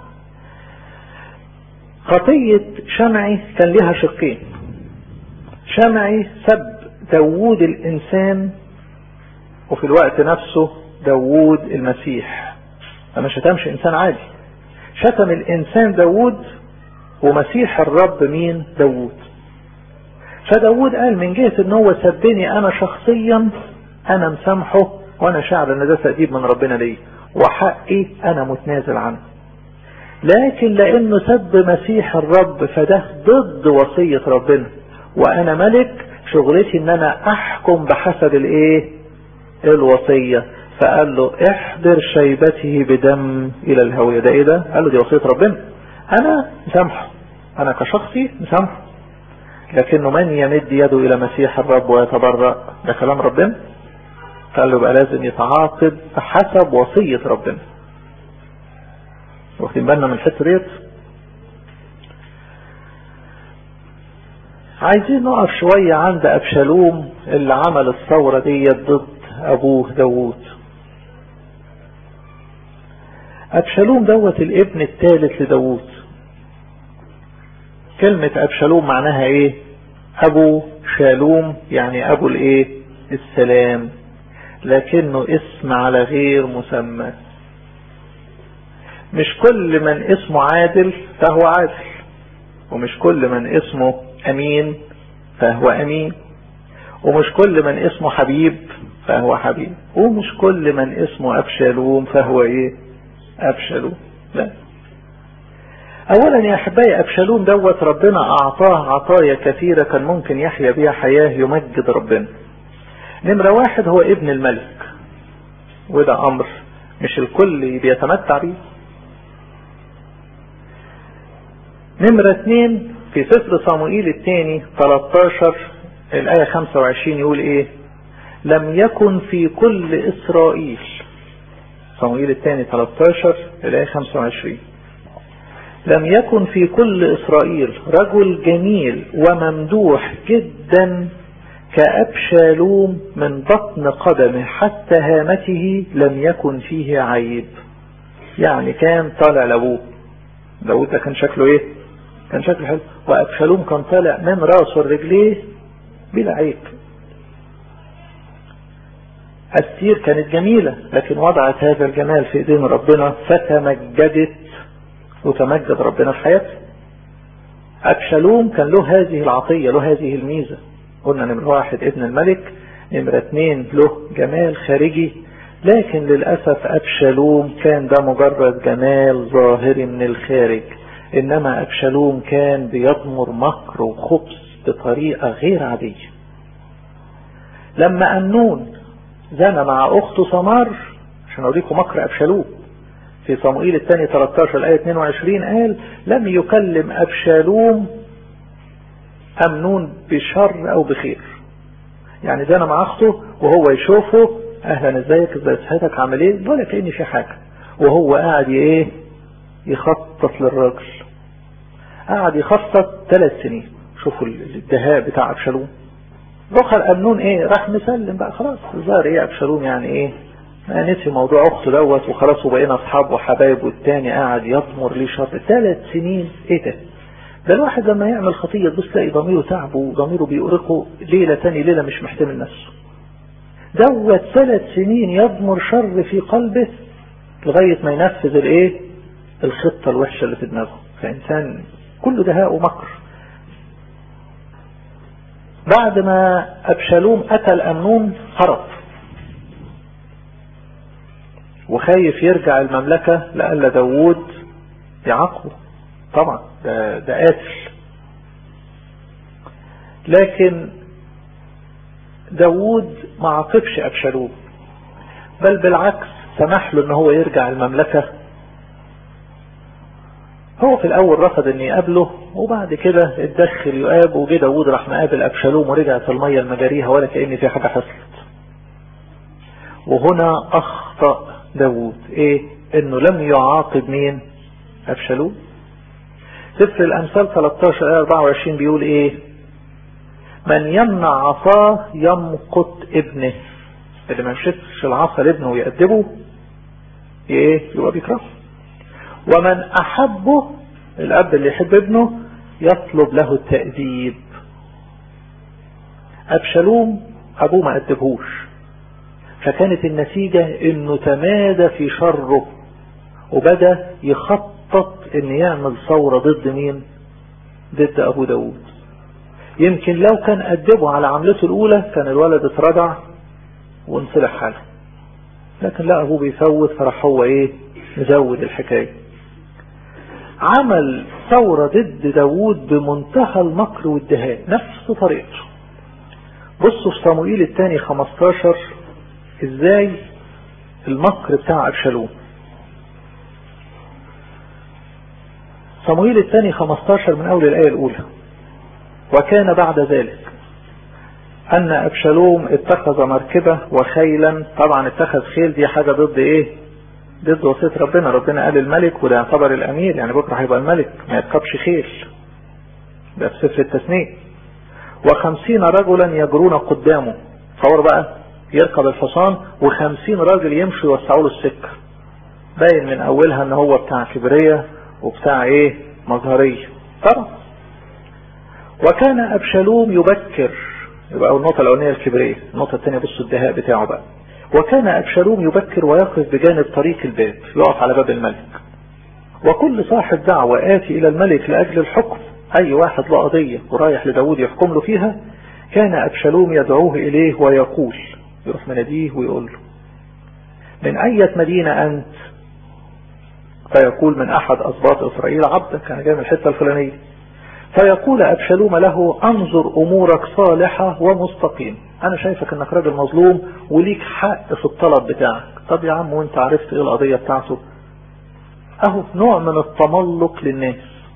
خطية شمعي كان لها شقين شمعي سب داوود الإنسان وفي الوقت نفسه داوود المسيح ما شتمش إنسان عادي شتم الإنسان داوود ومسيح الرب مين داوود فداوود قال من جهة ان هو سبني انا شخصيا انا مسامحه وانا شاعر ان ده تأديب من ربنا لي وحقي انا متنازل عنه لكن لانه سب مسيح الرب فده ضد وصية ربنا وانا ملك شغلتي ان انا احكم بحسب الايه الوصية فقال له احضر شيبته بدم الى الهوية ده ايه ده قال له دي وصية ربنا انا مسامحه انا كشخصي مسامحه لكنه من يمد يده الى مسيح الرب ويتبرأ ده كلام ربنا قال له يبقى لازم يتعاقب بحسب وصية ربنا واخدين بالنا من الحته ديت عايزين نقف شوية عند أبشالوم اللي عمل الثورة ديت ضد أبوه داوود أبشالوم دوت الابن الثالث لداوود كلمة أبشالوم معناها ايه أبو شالوم يعني أبو الايه السلام لكنه اسم على غير مسمى مش كل من اسمه عادل فهو عادل ومش كل من اسمه امين فهو امين ومش كل من اسمه حبيب فهو حبيب ومش كل من اسمه ابشالوم فهو ايه ابشالوم لا اولا يا احبائي ابشالوم دوت ربنا اعطاه عطايا كثيرة كان ممكن يحيا بها حياة يمجد ربنا نمرة واحد هو ابن الملك وده امر مش الكل بيتمتع بيه نمرة اتنين في سفر صموئيل الثاني 13 الآية 25 يقول ايه لم يكن في كل إسرائيل صموئيل الثاني 13 الآية 25 لم يكن في كل إسرائيل رجل جميل وممدوح جدا كأبشالوم من بطن قدمه حتى هامته لم يكن فيه عيب يعني كان طالع لابوه داود ده كان شكله ايه كان شكله حلو وابشالوم كان طالع من راسه لرجليه بلا عيب السير كانت جميلة لكن وضعت هذا الجمال في ايدين ربنا فتمجدت وتمجد ربنا في حياته أبشالوم كان له هذه العطية له هذه الميزة قلنا نمرة واحد ابن الملك نمرة اتنين له جمال خارجي لكن للأسف أبشالوم كان ده مجرد جمال ظاهري من الخارج إنما أبشالوم كان بيضمر مكر وخبث بطريقة غير عادية لما أمنون زنى مع أخته سمار عشان أوريكم مكر أبشالوم في صموئيل الثاني 13 الآية 22 قال لم يكلم أبشالوم أمنون بشر أو بخير يعني زنى مع أخته وهو يشوفه أهلا ازيك ازاي صحتك عامل ايه ولا كأني في حاجة وهو قاعد ايه يخطط للراجل قعد يخطط ثلاث سنين شوفوا الدهاء بتاع أبشالوم دخل أمنون ايه راح مسلم بقى خلاص الظاهر ايه أبشالوم يعني ايه ما نسي موضوع اخته دوت وخلاص وبقينا اصحاب وحبايب والتاني قاعد يطمر ليه شر ثلاث سنين ايه ده ده الواحد لما يعمل خطية تبص تلاقي ضميره تعبه وضميره بيؤرقه ليلة تاني ليلة مش محتمل نفسه دوت ثلاث سنين يضمر شر في قلبه لغاية ما ينفذ الايه الخطة الوحشة اللي في دماغه فإنسان كله دهاء ومكر بعد ما أبشالوم قتل أمنون هرب وخايف يرجع المملكة لألا داوود يعاقبه طبعا ده, ده قاتل لكن داوود ما عاقبش أبشالوم بل بالعكس سمح له ان هو يرجع المملكة هو في الاول رفض ان يقابله وبعد كده اتدخل يقاب وجه داوود راح مقابل ابشالوم ورجعت المية المجاريها ولا كأن في حاجة حصلت وهنا اخطأ داوود ايه انه لم يعاقب مين ابشالوم سفر الامثال 13 آية 24 بيقول ايه من يمنع عصاه يمقت ابنه اللي ما يمشيش العصا لابنه ويأدبه ايه يبقى بيكرهه ومن احبه الاب اللي يحب ابنه يطلب له التأديب ابشالوم ابوه ما أدبهوش فكانت النتيجة انه تمادى في شره وبدأ يخطط ان يعمل ثورة ضد مين ضد ابو داود يمكن لو كان أدبه على عملته الاولى كان الولد اتردع وانصلح حاله لكن لا ابوه بيفوت فراح هو ايه مزود الحكاية عمل ثورة ضد داوود بمنتهى المكر والدهاء نفس طريقته بصوا في صموئيل الثاني 15 ازاي المكر بتاع ابشالوم صموئيل الثاني 15 من اول الايه الاولى وكان بعد ذلك ان ابشالوم اتخذ مركبة وخيلا طبعا اتخذ خيل دي حاجة ضد ايه ضد وصية ربنا ربنا قال الملك وده يعتبر الامير يعني بكرة هيبقى الملك ما يركبش خيل ده في سفر التثنية وخمسين رجلا يجرون قدامه تصور بقى يركب الحصان وخمسين راجل يمشوا يوسعوا له السكة باين من اولها ان هو بتاع كبرية وبتاع ايه مظهرية طبعا وكان ابشالوم يبكر يبقى النقطة الاولانية الكبرية النقطة الثانية بصوا الدهاء بتاعه بقى وكان ابشالوم يبكر ويقف بجانب طريق الباب يقف على باب الملك وكل صاحب دعوة آتي إلى الملك لأجل الحكم أي واحد له قضية ورايح لداود يحكم له فيها كان أبشالوم يدعوه إليه ويقول يروح مناديه ويقول له من أية مدينة أنت فيقول من أحد أسباط إسرائيل عبدك أنا جاي من الحتة الفلانية فيقول أبشالوم له أنظر أمورك صالحة ومستقيم أنا شايفك أنك راجل مظلوم وليك حق في الطلب بتاعك طب يا عم وانت عرفت ايه القضية بتاعته اهو نوع من التملق للناس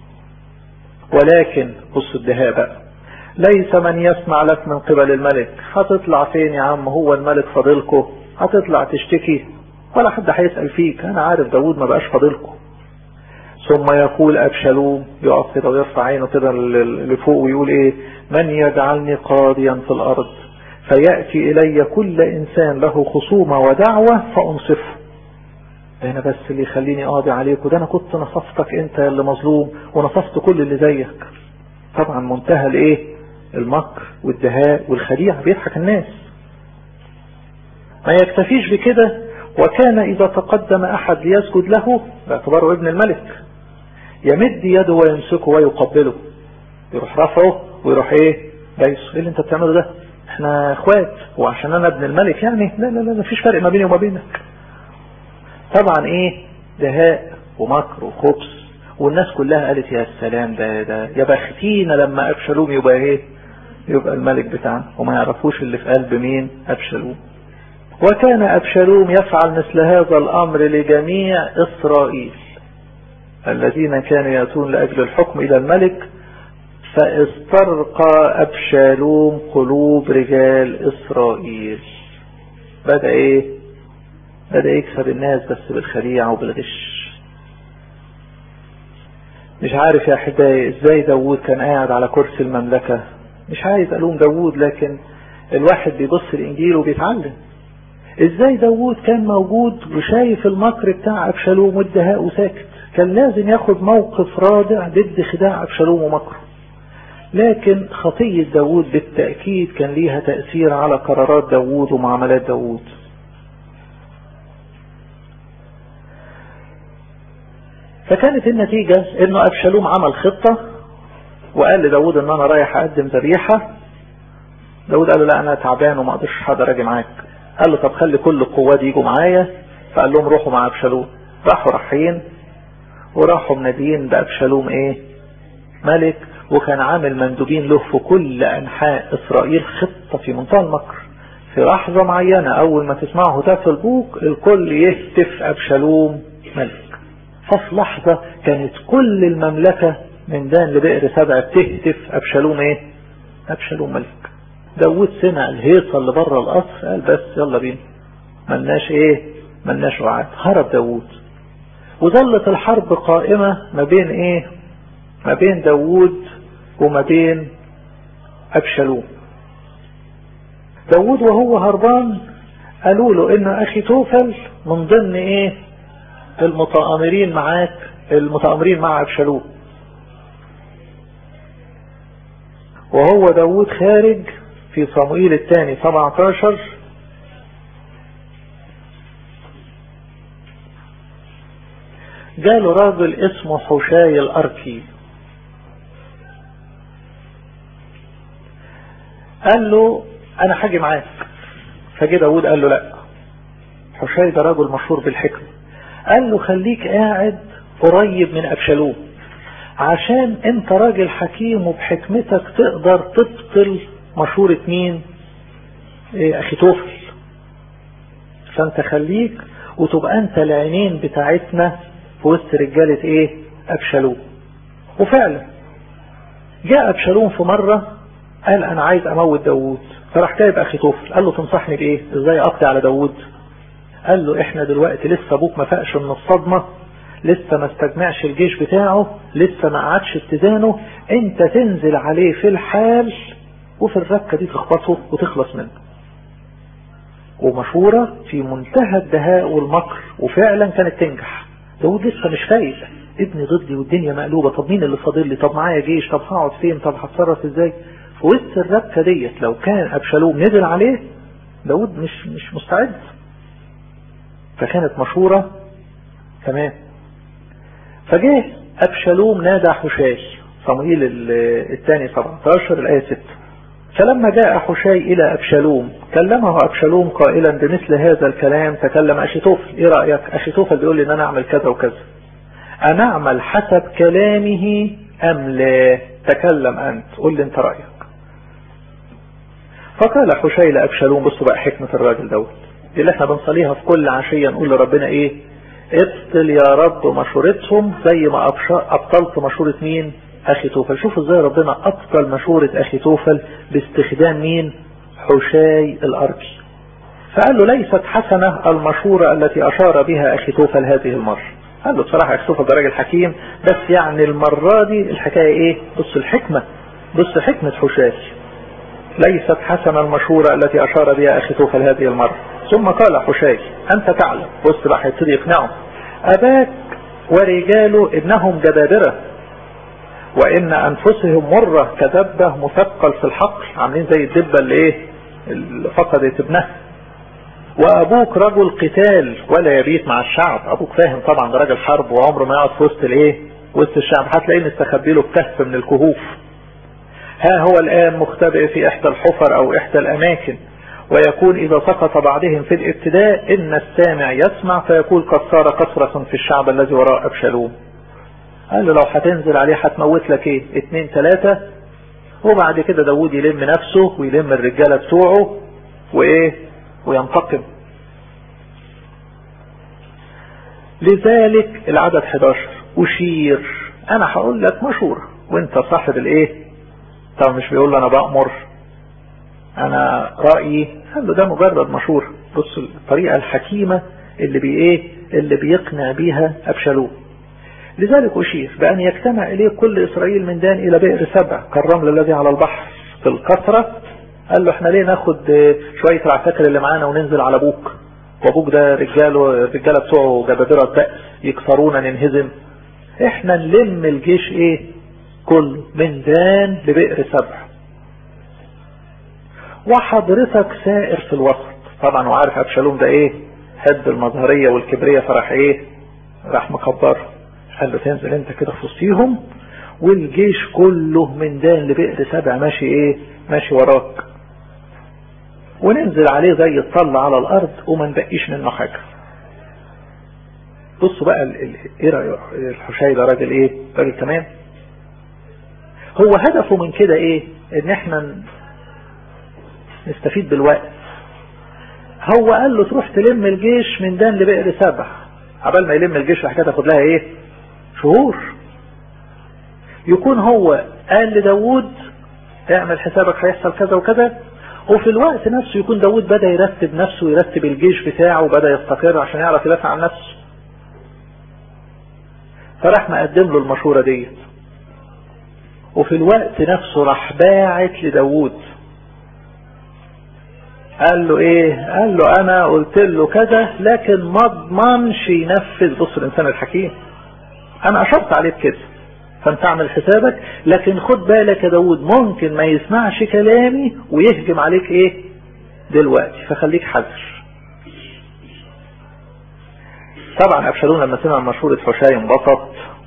ولكن بص الدهاء بقى ليس من يسمع لك من قبل الملك هتطلع فين يا عم هو الملك فاضلكو هتطلع تشتكي ولا حد هيسأل فيك انا عارف داود ما بقاش فاضلكو ثم يقول أبشالوم يقف كده ويرفع عينه كده لفوق ويقول ايه من يجعلني قاضيا في الارض فيأتي الي كل انسان له خصومة ودعوة فانصفه هنا بس اللي يخليني قاضي عليك وده انا كنت نصفتك انت اللي مظلوم ونصفت كل اللي زيك طبعا منتهى الايه المكر والدهاء والخديعة بيضحك الناس ما يكتفيش بكده وكان اذا تقدم احد ليسجد له باعتباره ابن الملك يمد يده ويمسكه ويقبله يروح رفعه ويروح ايه بايسه ايه اللي انت بتعمله ده احنا اخوات وعشان انا ابن الملك يعني لا لا لا مفيش فرق ما بيني وما بينك طبعا ايه دهاء ومكر وخبث والناس كلها قالت يا سلام ده ده يا بختينا لما ابشالوم يبقى ايه يبقى الملك بتاعنا وما يعرفوش اللي في قلب مين ابشالوم وكان ابشالوم يفعل مثل هذا الامر لجميع اسرائيل الذين كانوا يأتون لأجل الحكم إلى الملك فاسترقى أبشالوم قلوب رجال إسرائيل بدأ إيه بدأ يكسب الناس بس بالخديعة وبالغش مش عارف يا أحبائي إزاي داوود كان قاعد على كرسي المملكة مش عايز ألوم داوود لكن الواحد بيبص الإنجيل وبيتعلم إزاي داوود كان موجود وشايف المكر بتاع أبشالوم والدهاء وساكت كان لازم ياخد موقف رادع ضد خداع أبشالوم ومكره لكن خطية داوود بالتأكيد كان ليها تأثير على قرارات داوود ومعاملات داوود فكانت النتيجة انه ابشالوم عمل خطة وقال لداود ان انا رايح اقدم ذبيحة داود قال له لا انا تعبان وما اقدرش حاضر اجي معاك قال له طب خلي كل القوات يجوا معايا فقال لهم روحوا مع ابشالوم راحوا رايحين وراحوا منادين بابشالوم ايه ملك وكان عامل مندوبين له في كل انحاء اسرائيل خطة في منتهى المكر في لحظة معينة اول ما تسمعوا هتاف البوق الكل يهتف ابشالوم ملك ففي لحظة كانت كل المملكة من دان لبئر سبع تهتف أبشالوم ايه أبشالوم ملك داود سمع الهيصة اللي بره القصر قال بس يلا بينا ملناش ايه ملناش وعاد هرب داود وظلت الحرب قائمة ما بين ايه ما بين داود وما بين أبشالوم داود وهو هربان قالوا له ان اخي توفل من ضمن ايه المتآمرين معاك المتآمرين مع أبشالوم وهو داود خارج في صموئيل الثاني 17 جاله راجل اسمه حشاي الأركي قال له أنا هاجي معاك فجه داود قال له لا حشاي ده راجل مشهور بالحكمة قال له خليك قاعد قريب من أبشالوم عشان انت راجل حكيم وبحكمتك تقدر تبطل مشورة مين ايه اخي توفل فانت خليك وتبقى انت العينين بتاعتنا في وسط رجالة ايه ابشالوم وفعلا جاء ابشالوم في مرة قال انا عايز اموت داوود فراح جايب اخي توفل قال له تنصحني بايه ازاي اقضي على داوود قال له احنا دلوقتي لسه ابوك ما فاقش من الصدمة لسه ما استجمعش الجيش بتاعه لسه ما قعدش اتزانه انت تنزل عليه في الحال وفي الركة دي تخبطه وتخلص منه ومشورة في منتهى الدهاء والمكر وفعلا كانت تنجح داود لسه مش فايق ابني ضدي والدنيا مقلوبة طب مين اللي فاضل لي طب معايا جيش طب هقعد فين طب هتصرف ازاي في وسط الربكة ديت لو كان ابشالوم نزل عليه داود مش مش مستعد فكانت مشورة تمام فجاه ابشالوم نادى حشاي صموئيل الثاني 17 الآية 6 فلما جاء حشاي إلى أبشالوم كلمه أبشالوم قائلا بمثل هذا الكلام تكلم أشيتوفل إيه رأيك أشيتوفل بيقول لي إن أنا أعمل كذا وكذا أنا أعمل حسب كلامه أم لا تكلم أنت قول لي أنت رأيك فقال حشي لأبشالوم بصوا بقى حكمة الراجل دوت دي اللي احنا بنصليها في كل عشية نقول لربنا ايه ابطل يا رب مشورتهم زي ما ابطلت مشورة مين اخي توفل شوفوا ازاي ربنا ابطل مشورة اخي توفل باستخدام مين حشاي الاركي فقال له ليست حسنة المشورة التي اشار بها اخي توفل هذه المرة قال له بصراحة اخي توفل ده راجل حكيم بس يعني المرة دي الحكاية ايه بص الحكمة بص حكمة حشاي ليست حسنة المشورة التي أشار بها أخي توفل هذه المرة ثم قال حشاي أنت تعلم بص بقى هيبتدي يقنعه أباك ورجاله إنهم جبابرة وإن أنفسهم مرة كدبة مثقل في الحقل عاملين زي الدبة اللي إيه اللي فقدت ابنها وأبوك رجل قتال ولا يبيت مع الشعب أبوك فاهم طبعا ده راجل حرب وعمره ما يقعد في وسط الإيه وسط الشعب هتلاقيه مستخبي له كهف من الكهوف ها هو الآن مختبئ في إحدى الحفر أو إحدى الأماكن ويكون إذا سقط بعضهم في الابتداء إن السامع يسمع فيقول قد صار كثرة في الشعب الذي وراء أبشالوم قال له لو هتنزل عليه هتموت لك ايه اتنين تلاتة وبعد كده داود يلم نفسه ويلم الرجالة بتوعه وايه وينتقم لذلك العدد 11 أشير أنا هقول لك مشورة وانت صاحب الايه طب مش بيقول له انا بأمر انا رأيي قال له ده مجرد مشورة بص الطريقة الحكيمة اللي بي ايه اللي بيقنع بيها ابشالوم لذلك اشير بان يجتمع اليه كل اسرائيل من دان الى بئر سبع كالرمل الذي على البحر في الكثرة قال له احنا ليه ناخد شوية العساكر اللي معانا وننزل على ابوك وابوك ده رجاله الرجاله بتوعه جبابرة بأس يكسرونا ننهزم احنا نلم الجيش ايه كله من دان لبئر سبع وحضرتك سائر في الوسط طبعا وعارف ابشالوم ده ايه حب المظهرية والكبرية فراح ايه راح مكبر قال له تنزل انت كده في وسطيهم والجيش كله من دان لبئر سبع ماشي ايه ماشي وراك وننزل عليه زي الطل على الارض وما نبقيش منه حاجة بصوا بقى ايه رأي الحشاي ده راجل ايه راجل تمام هو هدفه من كده ايه ان احنا نستفيد بالوقت هو قال له تروح تلم الجيش من دان لبئر سبع عبال ما يلم الجيش الحكايه تاخد لها ايه شهور يكون هو قال لداود اعمل حسابك هيحصل كذا وكذا وفي الوقت نفسه يكون داود بدأ يرتب نفسه ويرتب الجيش بتاعه وبدأ يستقر عشان يعرف يدافع عن نفسه فراح مقدم له المشورة ديت وفي الوقت نفسه راح باعت لداود قال له ايه قال له انا قلت له كذا لكن ما اضمنش ينفذ بص الانسان الحكيم انا اشرت عليه بكده فانت اعمل حسابك لكن خد بالك يا داود ممكن ما يسمعش كلامي ويهجم عليك ايه دلوقتي فخليك حذر طبعا ابشالون لما سمع مشورة حشاي انبسط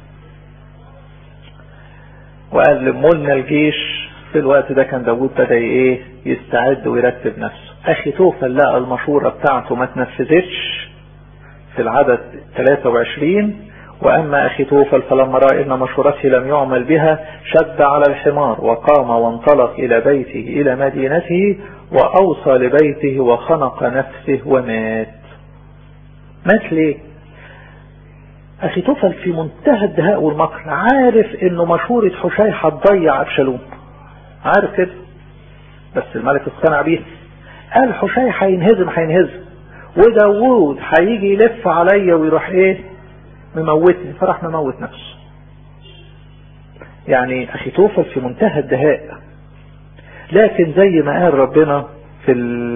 وقال لمولنا الجيش في الوقت ده كان داود بدأ ايه يستعد ويرتب نفسه اخي توفل لقى المشورة بتاعته ما تنفذتش في العدد 23 واما اخي توفل فلما رأى ان مشورته لم يعمل بها شد على الحمار وقام وانطلق الى بيته الى مدينته واوصى لبيته وخنق نفسه ومات مات ليه اخي توفل في منتهى الدهاء والمكر عارف انه مشورة حشاي هتضيع ابشالوم عارف كده بس الملك اقتنع بيها قال حشاي هينهزم هينهزم وداوود هيجي يلف عليا ويروح ايه مموتني فراح مموت نفسه يعني اخي توفل في منتهى الدهاء لكن زي ما قال ربنا في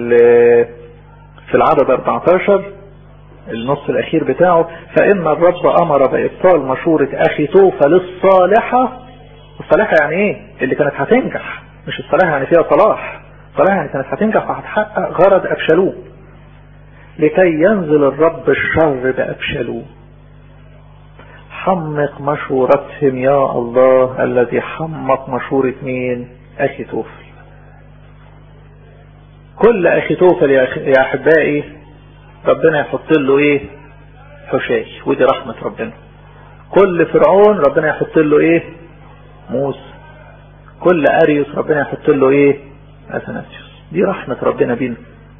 في العدد 14 النص الاخير بتاعه فان الرب امر بابطال مشورة اخي توفل الصالحة الصالحة يعني ايه اللي كانت هتنجح مش الصالحة يعني فيها صلاح الصالحة يعني كانت هتنجح وهتحقق غرض ابشالوم لكي ينزل الرب الشر بابشالوم حمق مشورتهم يا الله الذي حمق مشورة مين اخي توفل كل اخي توفل يا احبائي ربنا يحط له ايه حشاي ودي رحمة ربنا كل فرعون ربنا يحط له ايه موسى كل اريوس ربنا يحط له ايه اثناسيوس دي رحمة ربنا بينا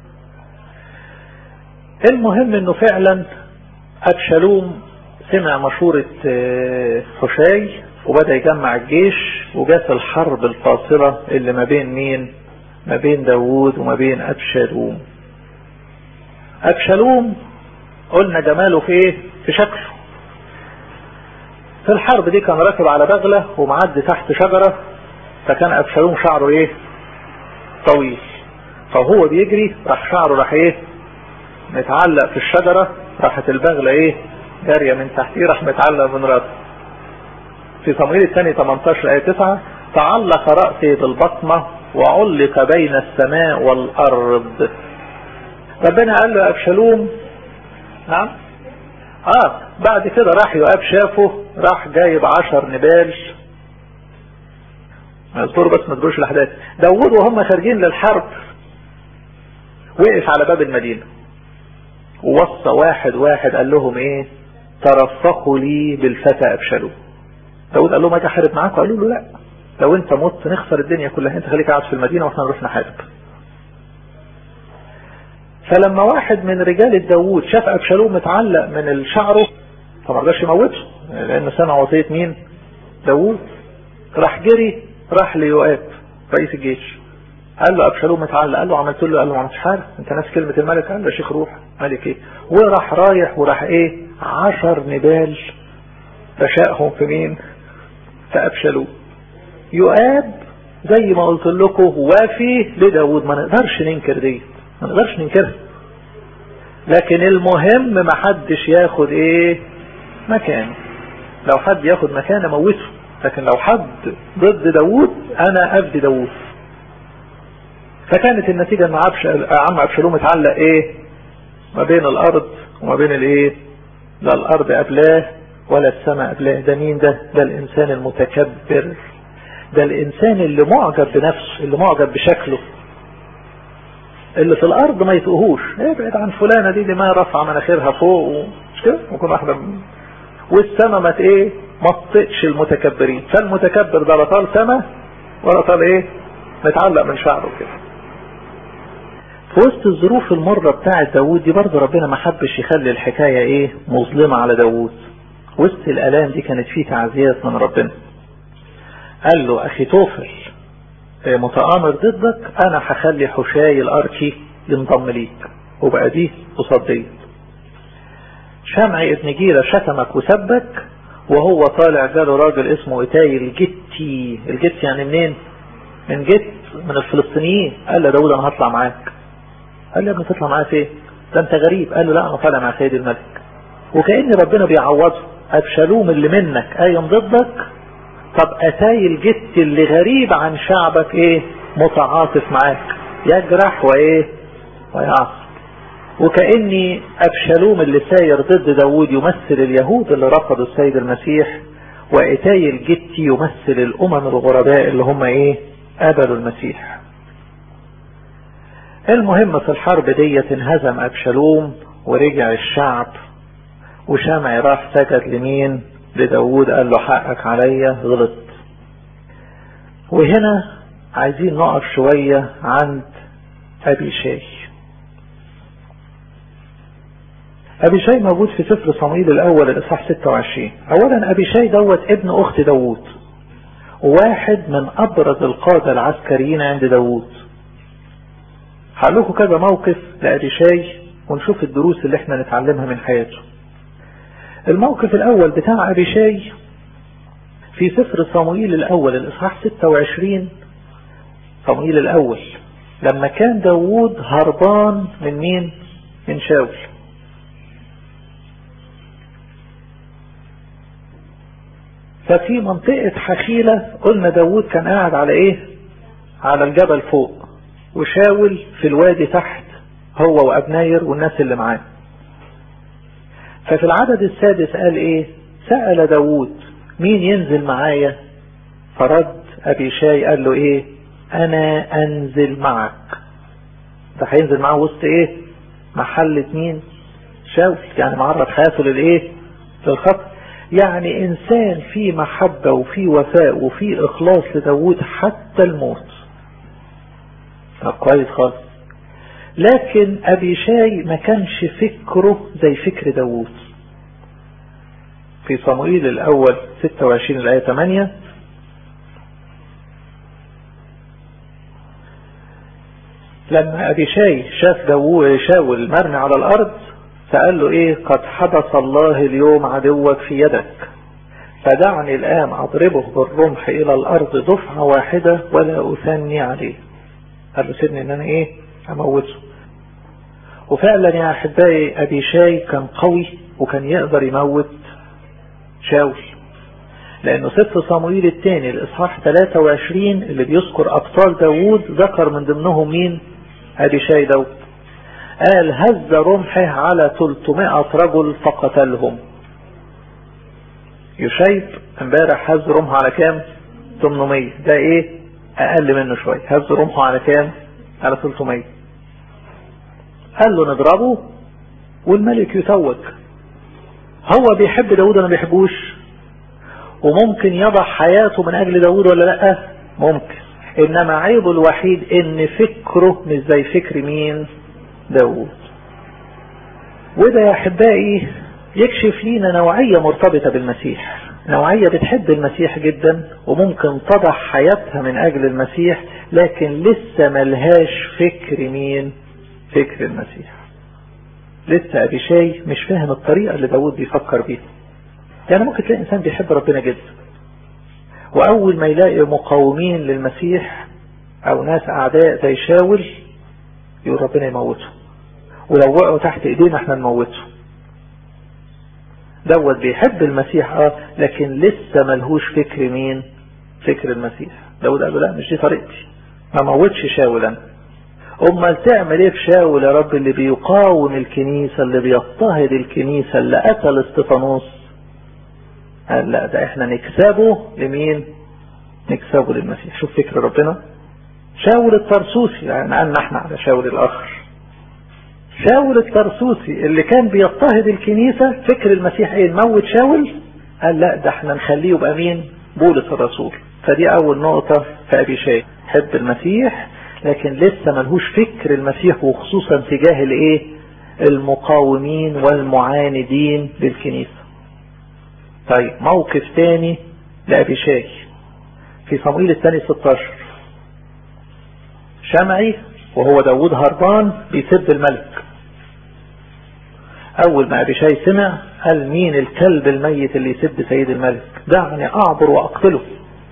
المهم انه فعلا ابشالوم سمع مشورة حشاي وبدأ يجمع الجيش وجات الحرب الفاصلة اللي ما بين مين ما بين داوود وما بين أبشالوم أبشالوم قلنا جماله في ايه في شكله في الحرب دي كان راكب على بغلة ومعدي تحت شجرة فكان أبشالوم شعره ايه طويل فهو بيجري راح شعره راح ايه متعلق في الشجرة راحت البغلة ايه جارية من تحتيه راح متعلق من راسه في صمويل الثاني 18 آية 9 تعلق رأسه بالبطمة وعلق بين السماء والأرض ربنا قال له أبشالوم نعم اه بعد كده راح يؤاب شافه راح جايب عشر نبال اذكروا بس ما تقولوش الاحداث داوود وهم خارجين للحرب وقف على باب المدينة ووصى واحد واحد قال لهم ايه ترفقوا لي بالفتى ابشالوم داود قال لهم اجي احارب معاكم قالوا له لا لو انت مت نخسر الدنيا كلها انت خليك قاعد في المدينة واحنا نروح نحارب فلما واحد من رجال داوود شاف ابشالوم متعلق من شعره فما رضاش يموته لان سمع وصية مين داوود راح جري راح ليؤاب رئيس الجيش قال له ابشالوم متعلق قال له عملت له قال له ما عملتش حاجه انت ناس كلمه الملك قال له يا شيخ روح ملك ايه وراح رايح وراح ايه عشر نبال فشاءهم في مين في ابشالوم يؤاب زي ما قلت لكم وافي لداود ما نقدرش ننكر دي ما نقدرش ننكرها لكن المهم ما حدش ياخد ايه مكانه لو حد ياخد مكانه موته لكن لو حد ضد داوود انا افدي داوود فكانت النتيجة ان عم ابشالوم اتعلق ايه ما بين الارض وما بين الايه لا الارض قبلاه ولا السماء قبلاه ده مين ده ده الانسان المتكبر ده الانسان اللي معجب بنفسه اللي معجب بشكله اللي في الارض ما يتقهوش ابعد عن فلانة دي دي ما رفع مناخيرها فوق مش كده ممكن واحدة والسماء ما ايه ما تطقش المتكبرين فالمتكبر ده لا طال سما ولا طال ايه متعلق من شعره كده في وسط الظروف المرة بتاعة داوود دي برضه ربنا ما حبش يخلي الحكاية ايه مظلمة على داوود وسط الالام دي كانت فيه تعزيات من ربنا قال له اخي توفل متآمر ضدك انا هخلي حشاي الاركي ينضم ليك وبقى دي قصاد دي شمع ابن جيلة شتمك وسبك وهو طالع جاله راجل اسمه اتاي الجتي الجتي يعني منين من جت من الفلسطينيين قال له داود انا هطلع معاك قال له يا ابني تطلع معايا فين ده انت غريب قال له لا انا طالع مع سيد الملك وكأن ربنا بيعوضه ابشالوم اللي منك قايم ضدك طب اتاي الجت اللي غريب عن شعبك ايه متعاطف معاك يجرح وايه ويعصب وكأني أبشالوم اللي ساير ضد داود يمثل اليهود اللي رفضوا السيد المسيح وإتاي الجتي يمثل الأمم الغرباء اللي هم إيه قبلوا المسيح المهم في الحرب ديت انهزم أبشالوم ورجع الشعب وشمعي راح سجد لمين لداود قال له حقك عليا غلط وهنا عايزين نقف شوية عند أبي شاي أبي شاي موجود في سفر صمويل الأول الإصحاح 26 أولا أبي شاي دوت ابن أخت داوود واحد من أبرز القادة العسكريين عند داوود هقول كذا موقف لأبي شاي ونشوف الدروس اللي احنا نتعلمها من حياته الموقف الأول بتاع أبي شاي في سفر صمويل الأول الإصحاح 26 صموئيل الاول لما كان داوود هربان من مين من شاول ففي منطقة حخيلة قلنا داوود كان قاعد على ايه على الجبل فوق وشاول في الوادي تحت هو وابناير والناس اللي معاه ففي العدد السادس قال ايه سأل داوود مين ينزل معايا فرد ابي شاي قال له ايه انا انزل معك ده هينزل معاه وسط ايه محلة مين شاول يعني معرض حياته للايه للخطر يعني انسان في محبة وفي وفاء وفي اخلاص لداود حتى الموت طب كويس خالص لكن ابي شاي ما كانش فكره زي فكر داود في صموئيل الاول 26 الايه 8 لما ابي شاي شاف داوود شاول مرمي على الارض فقال له ايه قد حدث الله اليوم عدوك في يدك فدعني الان اضربه بالرمح الى الارض دفعة واحدة ولا اثني عليه قال له سيبني ان انا ايه اموته وفعلا يا احبائي ابي شاي كان قوي وكان يقدر يموت شاول لانه ست صموئيل الثاني الاصحاح 23 اللي بيذكر ابطال داوود ذكر من ضمنهم مين ابي شاي داود قال هز رمحه على 300 رجل فقتلهم يشيب امبارح هز رمحه على كام 800 ده ايه اقل منه شوية هز رمحه على كام على 300 قال له نضربه والملك يتوج هو بيحب داود ولا ما بيحبوش وممكن يضع حياته من اجل داود ولا لا ممكن انما عيبه الوحيد ان فكره مش زي فكر مين داود وده يا احبائي يكشف لينا نوعية مرتبطة بالمسيح نوعية بتحب المسيح جدا وممكن تضع حياتها من اجل المسيح لكن لسه ملهاش فكر مين فكر المسيح لسه ابي شاي مش فاهم الطريقة اللي داود بيفكر بيها يعني ممكن تلاقي انسان بيحب ربنا جدا واول ما يلاقي مقاومين للمسيح او ناس اعداء زي شاول يقول ربنا يموته ولو وقعوا تحت ايدينا احنا نموته دوت بيحب المسيح اه لكن لسه ملهوش فكر مين فكر المسيح داود قال له لا مش دي طريقتي ما موتش شاول انا امال تعمل ايه في شاول يا رب اللي بيقاوم الكنيسة اللي بيضطهد الكنيسة اللي قتل استفانوس قال لا ده احنا نكسبه لمين نكسبه للمسيح شوف فكر ربنا شاول الترسوسي يعني قالنا احنا على شاول الاخر شاول الترسوسي اللي كان بيضطهد الكنيسة فكر المسيح ايه نموت شاول قال لا ده احنا نخليه يبقى مين بولس الرسول فدي اول نقطة في ابي شاي حب المسيح لكن لسه ملهوش فكر المسيح وخصوصا تجاه الايه المقاومين والمعاندين للكنيسة طيب موقف تاني لأبي شاي في صمويل الثاني 16 شمعي وهو داود هربان بيسب الملك اول ما ابي شاي سمع قال مين الكلب الميت اللي يسب سيد الملك دعني اعبر واقتله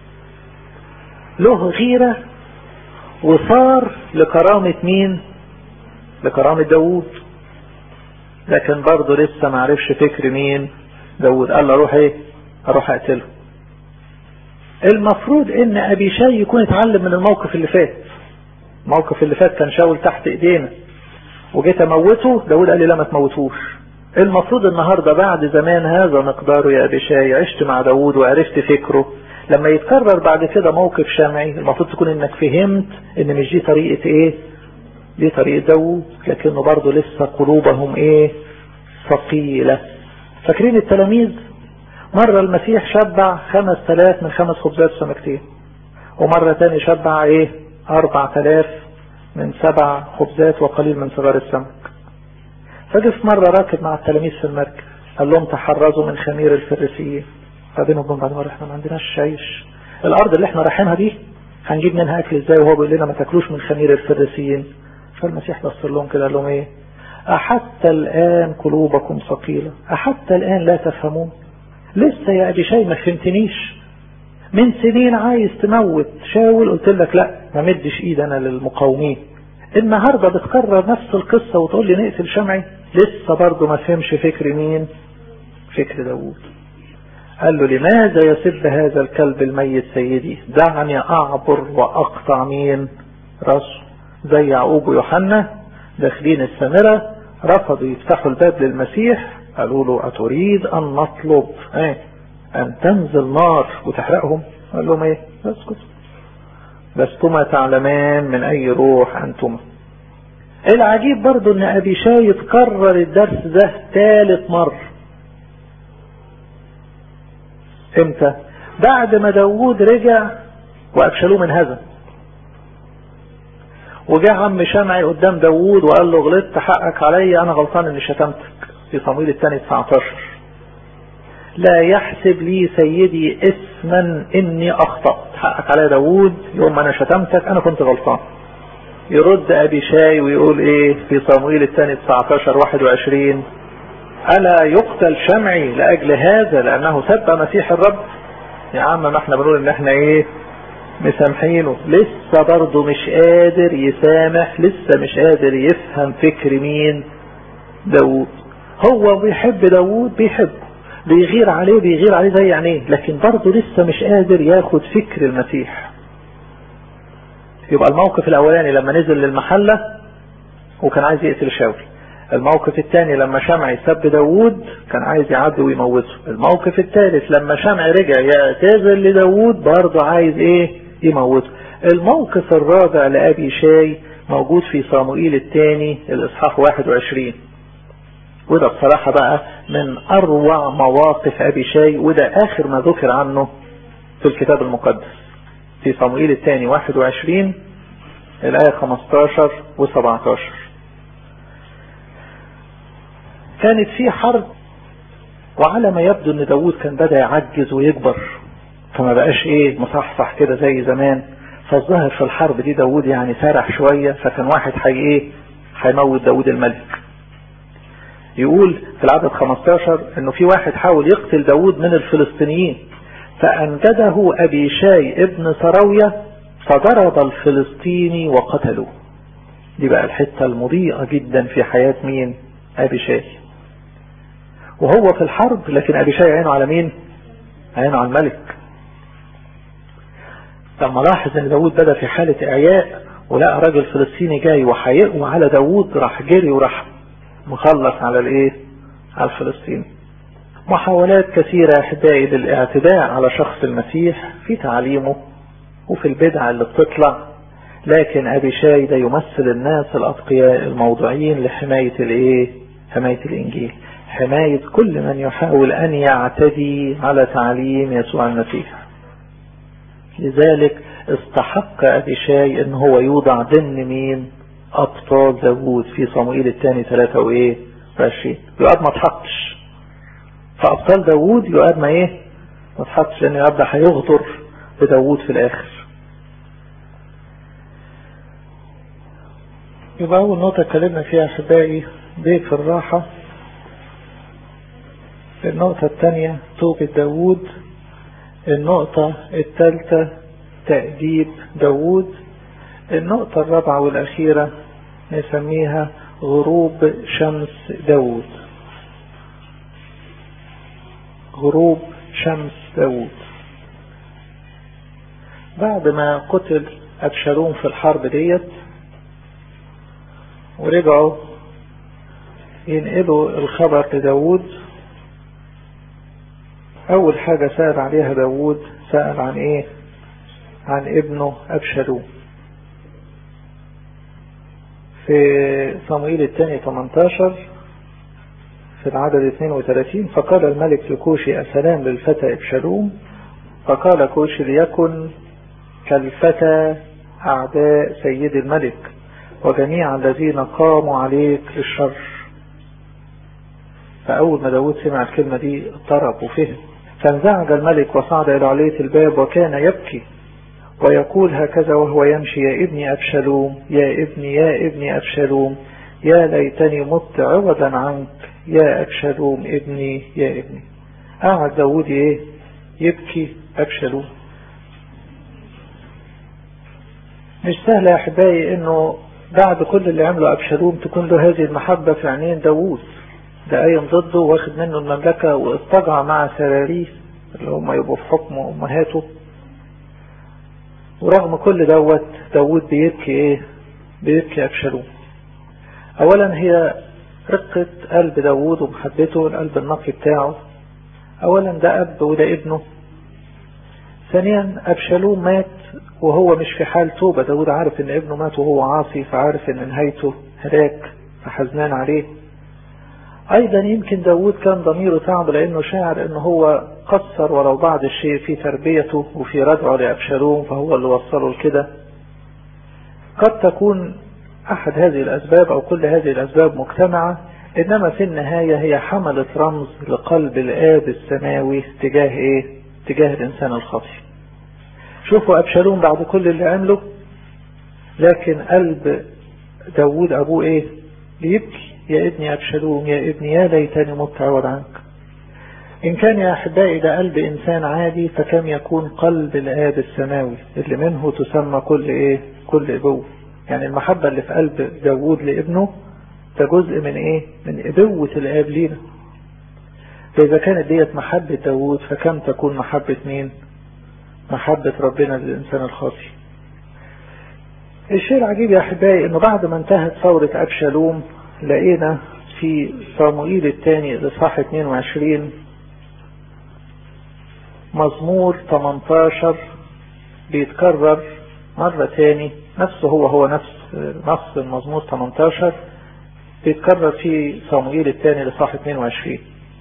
له غيرة وصار لكرامة مين لكرامة داود لكن برضه لسه ما عرفش فكر مين داود قال له اروح ايه اروح اقتله المفروض ان ابي شاي يكون اتعلم من الموقف اللي فات الموقف اللي فات كان شاول تحت ايدينا وجيت اموته داود قال لي لا ما تموتوش المفروض النهاردة بعد زمان هذا مقداره يا ابي شاي عشت مع داود وعرفت فكره لما يتكرر بعد كده موقف شمعي المفروض تكون انك فهمت ان مش دي طريقة ايه دي طريقة داود لكنه برضه لسه قلوبهم ايه ثقيلة فاكرين التلاميذ مرة المسيح شبع خمس تلاف من خمس خبزات وسمكتين ومرة تاني شبع ايه اربع تلاف من سبع خبزات وقليل من صغار السمك فجي في مرة راكب مع التلاميذ في المركب قال لهم تحرزوا من خمير الفريسيين فبينهم وبين بعض احنا ما عندناش عيش الارض اللي احنا رايحينها دي هنجيب منها اكل ازاي وهو بيقول لنا ما تاكلوش من خمير الفريسيين فالمسيح بص لهم كده قال لهم ايه أحتى الآن قلوبكم ثقيلة أحتى الآن لا تفهمون لسه يا أبي شيء ما فهمتنيش من سنين عايز تموت شاول قلت لك لا ما مدش ايد انا للمقاومين النهاردة بتكرر نفس القصة وتقول لي نقتل شمعي لسه برضه ما فهمش فكر مين فكر داوود قال له لماذا يسب هذا الكلب الميت سيدي دعني اعبر واقطع مين راسه زي يعقوب ويوحنا داخلين السامرة رفضوا يفتحوا الباب للمسيح قالوا له اتريد ان نطلب ايه ان تنزل نار وتحرقهم قال لهم ايه بس كده لستما تعلمان من اي روح انتما العجيب برضو ان ابي شاي تكرر الدرس ده ثالث مرة امتى بعد ما داوود رجع وابشالوم انهزم وجاء عم شمعي قدام داوود وقال له غلطت حقك عليا انا غلطان اني شتمتك في صمويل الثاني 19 لا يحسب لي سيدي اسما اني اخطأت حقك عليا داوود يوم ما انا شتمتك انا كنت غلطان يرد ابي شاي ويقول ايه في صمويل الثاني 19 21 الا يقتل شمعي لاجل هذا لانه سب مسيح الرب يا عم ما احنا بنقول ان احنا ايه مسامحينه لسه برضه مش قادر يسامح لسه مش قادر يفهم فكر مين داوود هو بيحب داوود بيحبه بيغير عليه بيغير عليه زي عينيه لكن برضه لسه مش قادر ياخد فكر المسيح يبقى الموقف الاولاني لما نزل للمحلة وكان عايز يقتل شاول الموقف الثاني لما شمعي سب داوود كان عايز يعدي ويموته الموقف الثالث لما شمعي رجع يعتذر لداوود برضه عايز ايه يموته الموقف الرابع لأبي شاي موجود في صاموئيل الثاني الإصحاح 21 وده بصراحة بقى من أروع مواقف أبي شاي وده آخر ما ذكر عنه في الكتاب المقدس في صاموئيل الثاني 21 الآية 15 و 17 كانت في حرب وعلى ما يبدو ان داوود كان بدأ يعجز ويكبر فما بقاش ايه مصحصح كده زي زمان فالظاهر في الحرب دي داوود يعني سرح شوية فكان واحد حي ايه هيموت داوود الملك يقول في العدد 15 انه في واحد حاول يقتل داوود من الفلسطينيين فانجده ابي شاي ابن سراوية فضرب الفلسطيني وقتله دي بقى الحتة المضيئة جدا في حياة مين ابي شاي وهو في الحرب لكن ابي شاي عينه على مين عينه على الملك لما لاحظ ان داود بدأ في حالة اعياء ولقى راجل فلسطيني جاي وهيقوى على داود راح جري وراح مخلص على الايه على الفلسطيني محاولات كثيرة احبائي للاعتداء على شخص المسيح في تعليمه وفي البدع اللي بتطلع لكن ابي شاي ده يمثل الناس الاتقياء الموضوعين لحماية الايه حماية الانجيل حماية كل من يحاول ان يعتدي على تعليم يسوع المسيح لذلك استحق ابي شاي ان هو يوضع ضمن مين ابطال داوود في صموئيل الثاني ثلاثة وايه وعشرين يقعد ما تحطش فابطال داوود يقعد ما ايه ما تحطش لان يقعد هيغدر بداوود في الاخر يبقى اول نقطة اتكلمنا فيها احبائي بيت الراحة النقطة الثانية توبة داوود النقطة الثالثة تأديب داوود النقطة الرابعة والأخيرة نسميها غروب شمس داوود غروب شمس داوود بعد ما قتل أبشالوم في الحرب ديت ورجعوا ينقلوا الخبر لداوود أول حاجة سأل عليها داوود سأل عن إيه عن ابنه أبشالوم في صموئيل الثاني 18 في العدد 32 فقال الملك لكوشي السلام للفتى ابشالوم فقال كوشي ليكن كالفتى أعداء سيد الملك وجميع الذين قاموا عليك للشر فأول ما داود سمع الكلمة دي اضطرب وفهم فانزعج الملك وصعد إلى علية الباب وكان يبكي ويقول هكذا وهو يمشي يا ابني أبشالوم يا ابني يا ابني أبشالوم يا ليتني مت عوضا عنك يا أبشالوم ابني يا ابني قعد داود ايه يبكي أبشالوم مش سهل يا احبائي انه بعد كل اللي عمله ابشالوم تكون له هذه المحبة في عينين داوود ده قايم ضده واخد منه المملكة واضطجع مع سراريه اللي هم يبقوا في حكم امهاته ورغم كل دوت داوود بيبكي ايه بيبكي ابشالوم اولا هي رقة قلب داوود ومحبته القلب النقي بتاعه اولا ده اب وده ابنه ثانيا ابشالوم مات وهو مش في حال توبة داود عارف ان ابنه مات وهو عاصي فعارف ان نهايته هلاك فحزنان عليه ايضا يمكن داود كان ضميره تعب لانه شاعر ان هو قصر ولو بعض الشيء في تربيته وفي ردعه لابشالوم فهو اللي وصله لكده قد تكون احد هذه الاسباب او كل هذه الاسباب مجتمعة انما في النهاية هي حملت رمز لقلب الاب السماوي تجاه ايه تجاه الانسان الخاطئ شوفوا أبشالوم بعد كل اللي عمله لكن قلب داود أبوه إيه بيبكي يا ابني أبشالوم يا ابني يا ليتني مت عوض عنك إن كان يا أحبائي ده قلب إنسان عادي فكم يكون قلب الآب السماوي اللي منه تسمى كل إيه كل أبوه يعني المحبة اللي في قلب داود لابنه ده جزء من إيه من أبوة الآب لينا فإذا كانت ديت محبة داود فكم تكون محبة مين محبة ربنا للإنسان الخاطئ الشيء العجيب يا أحبائي أنه بعد ما انتهت ثورة أبشالوم لقينا في صاموئيل الثاني الإصحاح 22 مزمور 18 بيتكرر مرة تاني نفسه هو هو نفس نص المزمور 18 بيتكرر في صاموئيل الثاني الإصحاح 22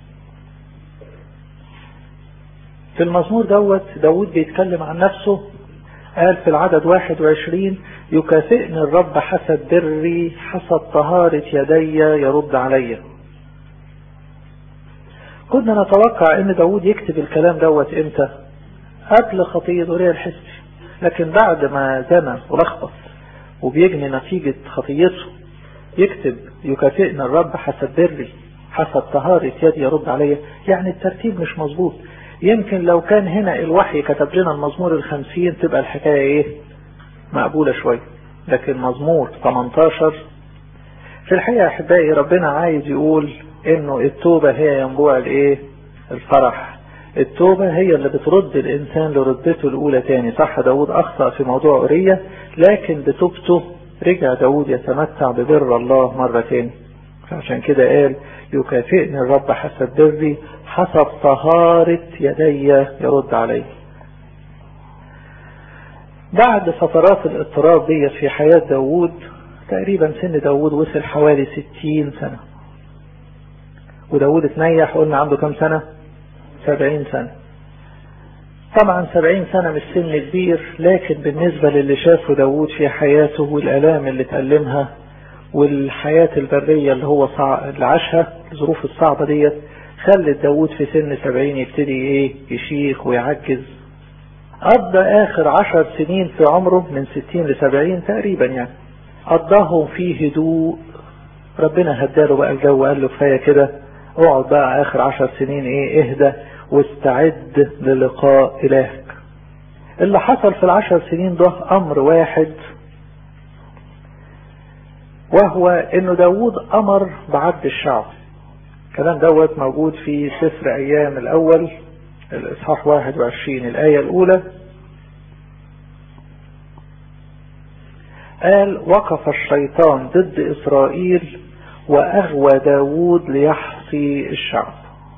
في المزمور دوت داود بيتكلم عن نفسه قال في العدد 21 يكافئني الرب حسب بري حسب طهارة يدي يرد علي كنا نتوقع ان داود يكتب الكلام دوت امتى قبل خطية وريا الحسب لكن بعد ما زنى ولخبط وبيجني نتيجة خطيته يكتب يكافئني الرب حسب بري حسب طهارة يدي يرد علي يعني الترتيب مش مظبوط يمكن لو كان هنا الوحي كتب لنا المزمور الخمسين تبقى الحكاية ايه مقبولة شوية لكن مزمور 18 في الحقيقة احبائي ربنا عايز يقول انه التوبة هي ينبوع الايه الفرح التوبة هي اللي بترد الانسان لردته الاولى تاني صح داود اخطأ في موضوع اورية لكن بتوبته رجع داود يتمتع ببر الله مرة تاني عشان كده قال يكافئني الرب حسب بري حسب طهارة يدي يرد علي بعد فترات الاضطراب دي في حياة داود تقريبا سن داود وصل حوالي ستين سنة وداود اتنيح قلنا عنده كم سنة سبعين سنة طبعا سبعين سنة مش سن كبير لكن بالنسبة للي شافه داود في حياته والالام اللي تألمها والحياة البرية اللي هو صع... اللي عاشها الظروف الصعبة ديت خلت داود في سن سبعين يبتدي ايه يشيخ ويعجز قضى اخر عشر سنين في عمره من ستين لسبعين تقريبا يعني قضاهم في هدوء ربنا هداله بقى الجو قال له كفايه كده اقعد بقى اخر عشر سنين ايه اهدى واستعد للقاء الهك اللي حصل في العشر سنين ده امر واحد وهو انه داود امر بعد الشعب الكلام دوت موجود في سفر ايام الاول الاصحاح 21 الايه الاولى قال وقف الشيطان ضد اسرائيل واغوى داود ليحصي الشعب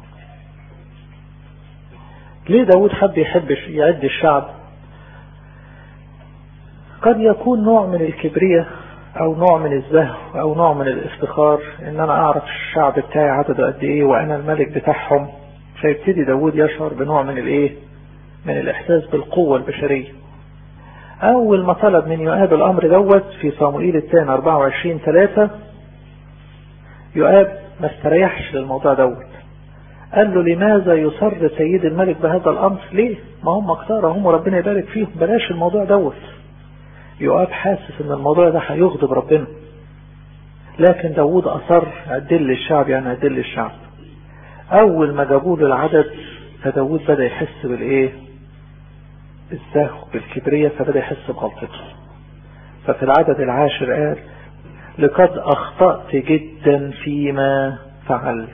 ليه داود حب يحب يعد الشعب قد يكون نوع من الكبرية او نوع من الزهو او نوع من الافتخار ان انا اعرف الشعب بتاعي عدده قد ايه وانا الملك بتاعهم فيبتدي داود يشعر بنوع من الايه من الاحساس بالقوة البشرية اول ما طلب من يؤاب الامر دوت في صاموئيل الثاني 24 3 يؤاب ما استريحش للموضوع دوت قال له لماذا يصر سيد الملك بهذا الامر ليه ما هم كتار هم ربنا يبارك فيهم بلاش الموضوع دوت يؤاب حاسس ان الموضوع ده هيغضب ربنا لكن داود اصر عدل الشعب يعني عدل الشعب اول ما جابوا له العدد فداود بدا يحس بالايه بالزهو بالكبرية فبدا يحس بغلطته ففي العدد العاشر قال لقد أخطأت جدا فيما فعلت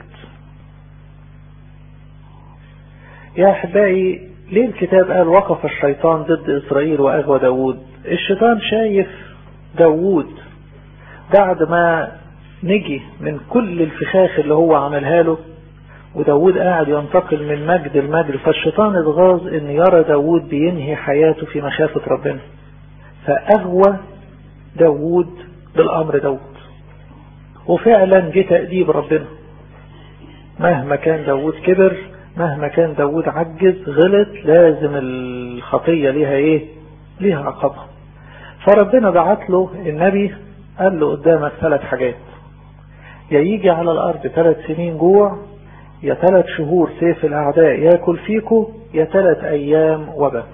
يا أحبائي ليه الكتاب قال وقف الشيطان ضد إسرائيل وأغوى داود الشيطان شايف داود بعد ما نجي من كل الفخاخ اللي هو عملها له وداود قاعد ينتقل من مجد لمجد فالشيطان اتغاظ ان يرى داود بينهي حياته في مخافة ربنا فأغوى داود بالأمر داود وفعلا جه تأديب ربنا مهما كان داود كبر مهما كان داود عجز غلط لازم الخطية ليها ايه ليها عقبها فربنا بعت له النبي قال له قدامك ثلاث حاجات يا يجي على الارض ثلاث سنين جوع يا ثلاث شهور سيف الاعداء ياكل فيكو يا ثلاث ايام وباء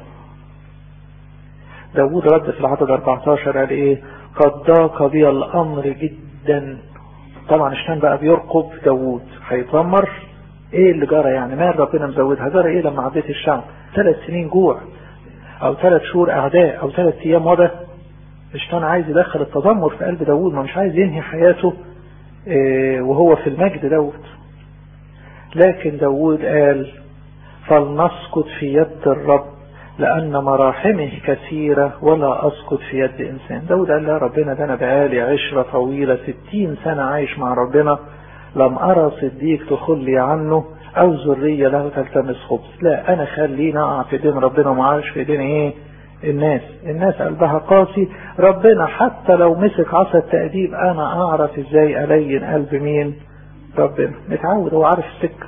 داود رد في العدد 14 قال ايه قد ضاق بي الامر جدا طبعا الشام بقى بيرقب داود هيتذمر ايه اللي جرى يعني مال ربنا مزودها جرى ايه لما عديت الشعب ثلاث سنين جوع او ثلاث شهور اعداء او ثلاث ايام وبا الشيطان عايز يدخل التذمر في قلب داود ما مش عايز ينهي حياته إيه وهو في المجد داود لكن داود قال فلنسقط في يد الرب لأن مراحمه كثيرة ولا أسقط في يد إنسان داود قال لا ربنا ده أنا بقالي عشرة طويلة ستين سنة عايش مع ربنا لم أرى صديق تخلي عنه أو ذرية له تلتمس خبز لا أنا خلينا أقع في دين ربنا وما عايش في دين إيه الناس الناس قلبها قاسي ربنا حتى لو مسك عصا التأديب أنا أعرف إزاي ألين قلب مين ربنا متعود هو عارف السكة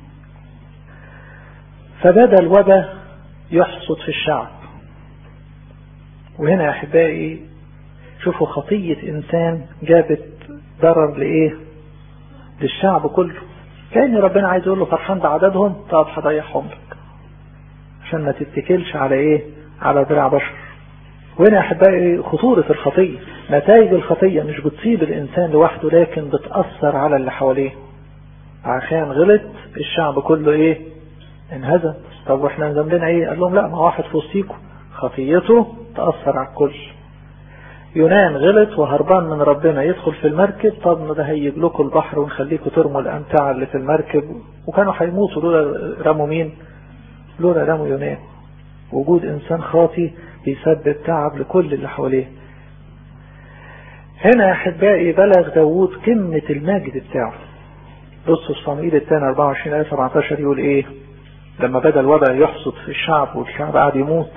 فبدا الوبا يحصد في الشعب وهنا يا أحبائي شوفوا خطية إنسان جابت ضرر لإيه للشعب كله كأن ربنا عايز يقول له فرحان بعددهم طب هضيعهم لك عشان ما تتكلش على ايه على دراع بشر وهنا يا احبائي خطورة الخطية نتائج الخطية مش بتصيب الانسان لوحده لكن بتأثر على اللي حواليه عشان غلط الشعب كله ايه انهزم طب واحنا ذنبنا ايه قال لهم لا ما واحد في وسطيكم خطيته تأثر على الكل يونان غلط وهربان من ربنا يدخل في المركب طب ده هيجيب لكم البحر ونخليكم ترموا الأمتعة اللي في المركب وكانوا هيموتوا لولا رموا مين لولا رموا يونان وجود إنسان خاطي بيسبب تعب لكل اللي حواليه هنا يا أحبائي بلغ داوود قمة المجد بتاعه بصوا في صموئيل الثاني 24 آية 17 يقول إيه لما بدأ الوباء يحصد في الشعب والشعب قاعد يموت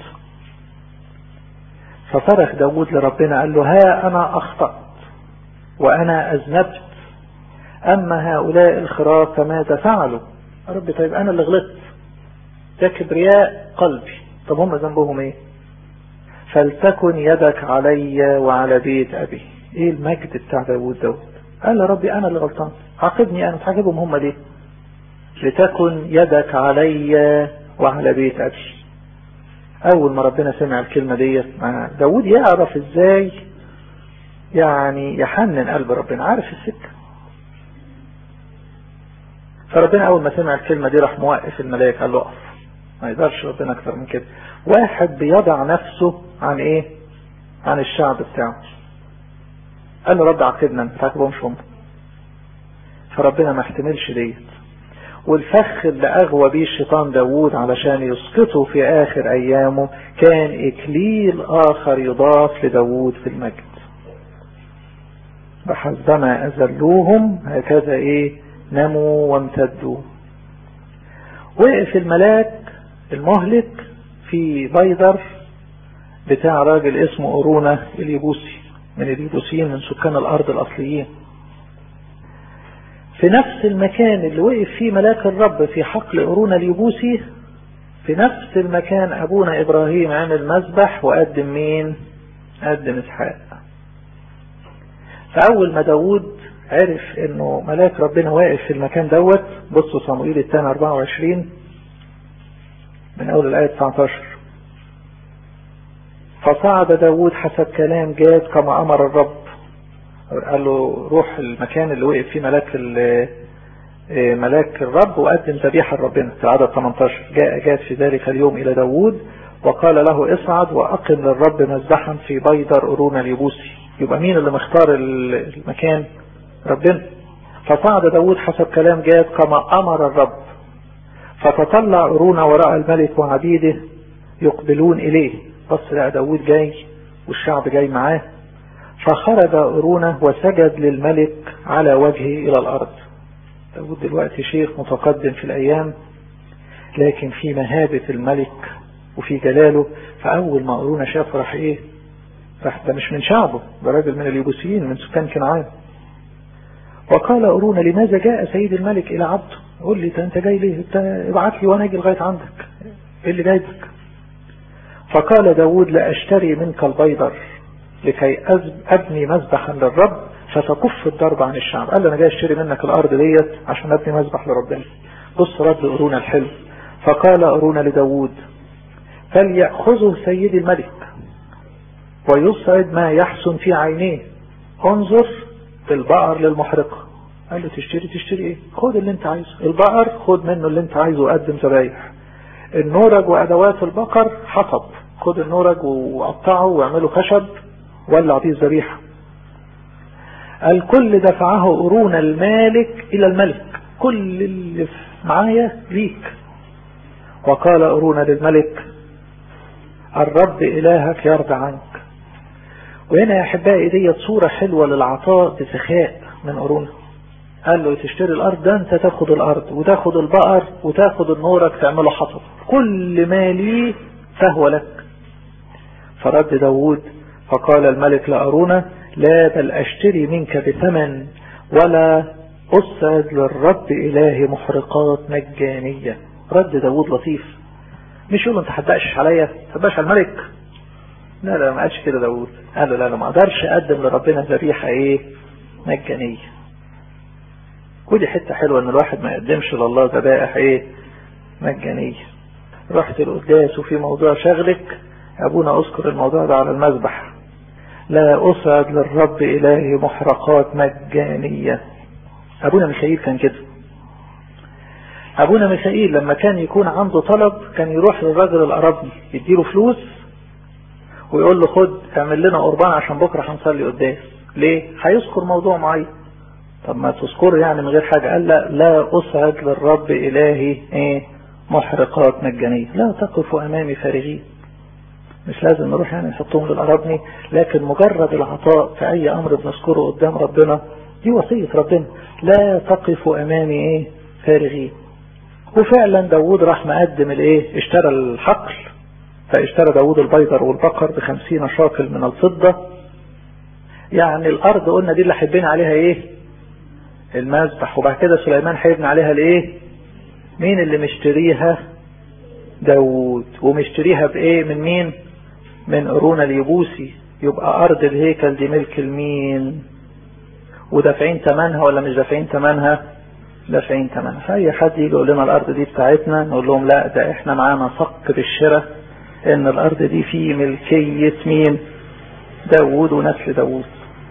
فصرخ داود لربنا قال له ها أنا أخطأت وأنا أذنبت أما هؤلاء الخراف فماذا فعلوا يا رب طيب أنا اللي غلطت ده كبرياء قلبي طب هم ذنبهم ايه فلتكن يدك علي وعلى بيت أبي ايه المجد بتاع داود داود قال يا ربي أنا اللي غلطان عاقبني أنا تعاقبهم هم ليه لتكن يدك علي وعلى بيت أبي اول ما ربنا سمع الكلمة ديت داود يعرف ازاي يعني يحنن قلب ربنا عارف السكة فربنا اول ما سمع الكلمة دي راح موقف الملائك قال له اقف ما يقدرش ربنا اكتر من كده واحد بيضع نفسه عن ايه عن الشعب بتاعه قال له رب عاقبنا ما تعاقبهمش هم فربنا ما احتملش ديت والفخ اللي أغوى بيه الشيطان داوود علشان يسقطه في آخر أيامه كان إكليل آخر يضاف لداوود في المجد بحسبما أذلوهم هكذا إيه نموا وامتدوا وقف الملاك المهلك في بيدر بتاع راجل اسمه أورونة اليبوسي من اليبوسيين من سكان الأرض الأصليين في نفس المكان اللي وقف فيه ملاك الرب في حقل قرون اليبوسي في نفس المكان أبونا إبراهيم عمل مذبح وقدم مين قدم إسحاق فأول ما داود عرف انه ملاك ربنا واقف في المكان دوت بصوا صموئيل الثاني 24 من اول الايه 19 فصعد داود حسب كلام جاد كما امر الرب قال له روح المكان اللي وقف فيه ملاك ملاك الرب وقدم ذبيحة لربنا في عدد 18 جاء جاد في ذلك اليوم إلى داوود وقال له اصعد وأقم للرب مذبحا في بيدر أرون اليبوسي يبقى مين اللي مختار المكان ربنا فصعد داود حسب كلام جاد كما أمر الرب فتطلع أرون وراء الملك وعبيده يقبلون إليه بص لقى داود جاي والشعب جاي معاه فخرج أرون وسجد للملك على وجهه إلى الأرض داود دلوقتي شيخ متقدم في الأيام لكن في مهابة الملك وفي جلاله فأول ما أرون شاف راح إيه راح ده مش من شعبه ده راجل من اليبوسيين من سكان كنعان وقال أرون لماذا جاء سيد الملك إلى عبده قول لي انت جاي ليه انت ابعت لي وانا اجي لغاية عندك ايه اللي جايبك فقال داود لأشتري منك البيضر لكي أبني مذبحا للرب فتكف الضرب عن الشعب قال له انا جاي اشتري منك الارض ديت عشان ابني مذبح لربنا بص رد أرون الحلو فقال أرون لداود فليأخذه سيدي الملك ويصعد ما يحسن في عينيه انظر البقر للمحرقة قال له تشتري تشتري ايه خد اللي انت عايزه البقر خد منه اللي انت عايزه وقدم ذبايح النورج وادوات البقر حطب خد النورج وقطعه واعمله خشب ولع بيه الذبيحه الكل دفعه قرون المالك الى الملك كل اللي معايا ليك وقال قرون للملك الرب الهك يرضى عنك وهنا يا احبائي ديت صورة حلوة للعطاء بسخاء من قرون قال له تشتري الارض ده انت تاخد الارض وتاخد البقر وتاخد النورك تعمله حطب كل ما لي فهو لك فرد داود فقال الملك لأرونة لا بل اشتري منك بثمن ولا أسعد للرب إلهي محرقات مجانية رد داود لطيف مش يقول له انت هتبقش عليا تبقش على الملك لا لا ما قالش كده داود قال له لا لا ما اقدرش اقدم لربنا ذبيحه ايه مجانيه ودي حته حلوه ان الواحد ما يقدمش لله ذبائح ايه مجانيه رحت القداس وفي موضوع شغلك ابونا اذكر الموضوع ده على المذبح لا اسعد للرب الهي محرقات مجانيه ابونا ميخائيل كان كده ابونا ميخائيل لما كان يكون عنده طلب كان يروح للراجل القربني يديله فلوس ويقول له خد اعمل لنا قربان عشان بكره هنصلي قداس ليه هيذكر موضوع معين طب ما تذكر يعني من غير حاجة قال لا لا أسعد للرب إلهي إيه محرقات مجانية لا تقف أمامي فارغين مش لازم نروح يعني نحطهم للقربني لكن مجرد العطاء في أي أمر بنذكره قدام ربنا دي وصية ربنا لا تقف أمامي إيه فارغين وفعلا داود راح مقدم الايه اشترى الحقل فاشترى داود البيضر والبقر بخمسين شاكل من الفضة يعني الارض قلنا دي اللي هيبني عليها ايه المذبح وبعد كده سليمان هيبني عليها الايه مين اللي مشتريها داود ومشتريها بايه من مين من قرون اليبوسي يبقى ارض الهيكل دي ملك المين ودافعين ثمنها ولا مش دافعين ثمنها دافعين ثمنها فاي حد يجي يقول لنا الارض دي بتاعتنا نقول لهم لا ده احنا معانا صك بالشراء ان الارض دي في ملكية مين داود ونسل داود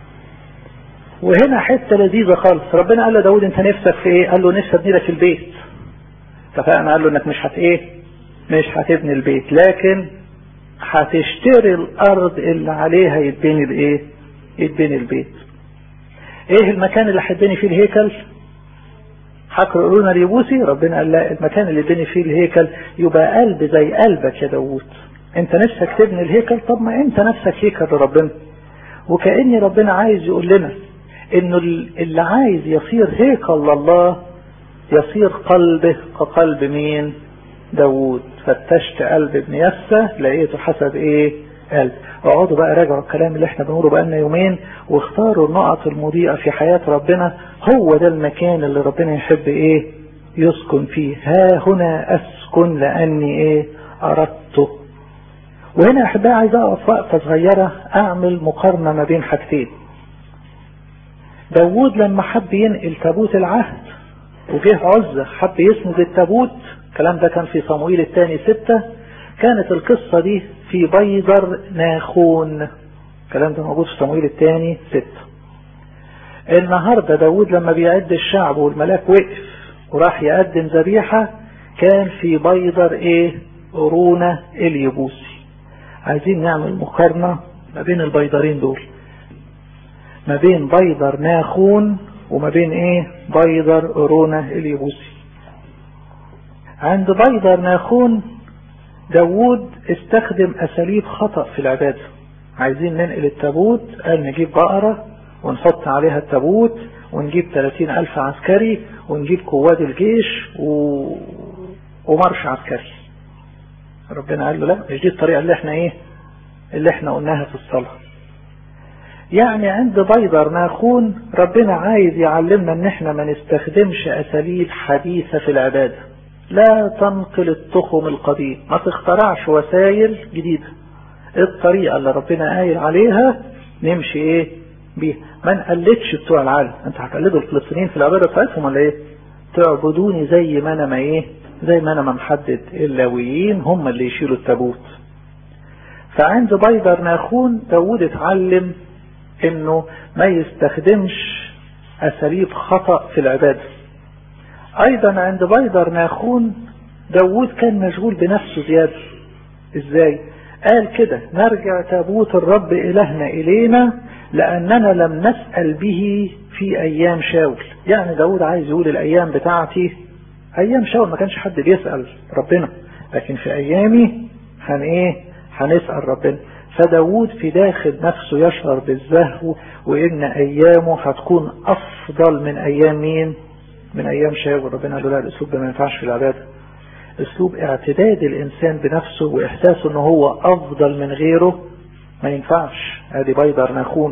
وهنا حتة لذيذة خالص ربنا قال لداود انت نفسك في ايه قال له نفسي ابني لك البيت اتفقنا قال له انك مش هت ايه مش هتبني البيت لكن هتشتري الارض اللي عليها يتبني الايه يتبني البيت ايه المكان اللي هتبني فيه الهيكل حكر قرون اليبوسي ربنا قال لا المكان اللي بني فيه الهيكل يبقى قلب زي قلبك يا داوود انت نفسك تبني الهيكل طب ما انت نفسك هيكل لربنا وكأن ربنا عايز يقول لنا انه اللي عايز يصير هيكل لله يصير قلبه كقلب مين داوود فتشت قلب ابن يسى لقيته حسب ايه قلب اقعدوا بقى راجعوا الكلام اللي احنا بنقوله بقالنا يومين واختاروا النقط المضيئة في حياة ربنا هو ده المكان اللي ربنا يحب ايه يسكن فيه ها هنا اسكن لاني ايه اردته وهنا احبائي عايز اقف وقفة صغيرة اعمل مقارنة ما بين حاجتين داوود لما حب ينقل تابوت العهد وجه عزة حب يسند التابوت الكلام ده كان في صموئيل الثاني ستة كانت القصة دي في بيضر ناخون الكلام ده موجود في صموئيل الثاني ستة النهاردة داود لما بيعد الشعب والملاك وقف وراح يقدم ذبيحة كان في بيضر ايه قرونة اليبوسي عايزين نعمل مقارنة ما بين البيضرين دول ما بين بيضر ناخون وما بين ايه بيضر قرونة اليبوسي عند بيضر ناخون داوود استخدم اساليب خطأ في العبادة عايزين ننقل التابوت قال نجيب بقرة ونحط عليها التابوت ونجيب 30 ألف عسكري ونجيب قوات الجيش و... ومرش عسكري ربنا قال له لا مش دي الطريقة اللي احنا ايه اللي احنا قلناها في الصلاة يعني عند بيضر ناخون ربنا عايز يعلمنا ان احنا ما نستخدمش اساليب حديثة في العبادة لا تنقل التخم القديم ما تخترعش وسائل جديدة الطريقة اللي ربنا قايل عليها نمشي ايه بيها ما نقلدش بتوع العالم انت هتقلدوا الفلسطينيين في العبادة بتاعتهم ولا ايه تعبدوني زي ما انا ما ايه زي ما انا ما محدد اللاويين هم اللي يشيلوا التابوت فعند بيضر ناخون داود اتعلم انه ما يستخدمش اساليب خطأ في العبادة ايضا عند بيضر ناخون داود كان مشغول بنفسه زيادة ازاي قال كده نرجع تابوت الرب الهنا الينا لاننا لم نسأل به في ايام شاول يعني داود عايز يقول الايام بتاعتي ايام شاول ما كانش حد بيسأل ربنا لكن في ايامي هن ايه هنسأل ربنا فداود في داخل نفسه يشعر بالزهو وان ايامه هتكون افضل من ايام مين من ايام شاول ربنا قال له لا الاسلوب ده ما ينفعش في العباده اسلوب اعتداد الانسان بنفسه واحساسه ان هو افضل من غيره ما ينفعش ادي بيضر ناخون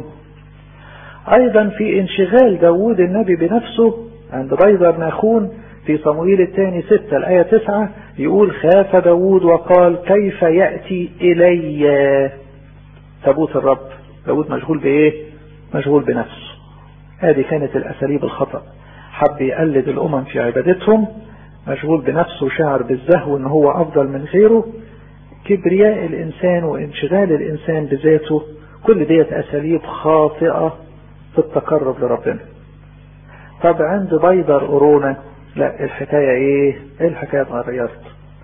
ايضا في انشغال داود النبي بنفسه عند بيضر ناخون في صموئيل الثاني ستة الآية تسعة يقول خاف داود وقال كيف يأتي إلي تابوت الرب داود مشغول بإيه مشغول بنفسه هذه كانت الأساليب الخطأ حب يقلد الأمم في عبادتهم مشغول بنفسه وشعر بالزهو ان هو افضل من غيره كبرياء الانسان وانشغال الانسان بذاته كل ديت اساليب خاطئة في التقرب لربنا طب عند بيضر قرونة لا الحكاية ايه الحكاية اتغيرت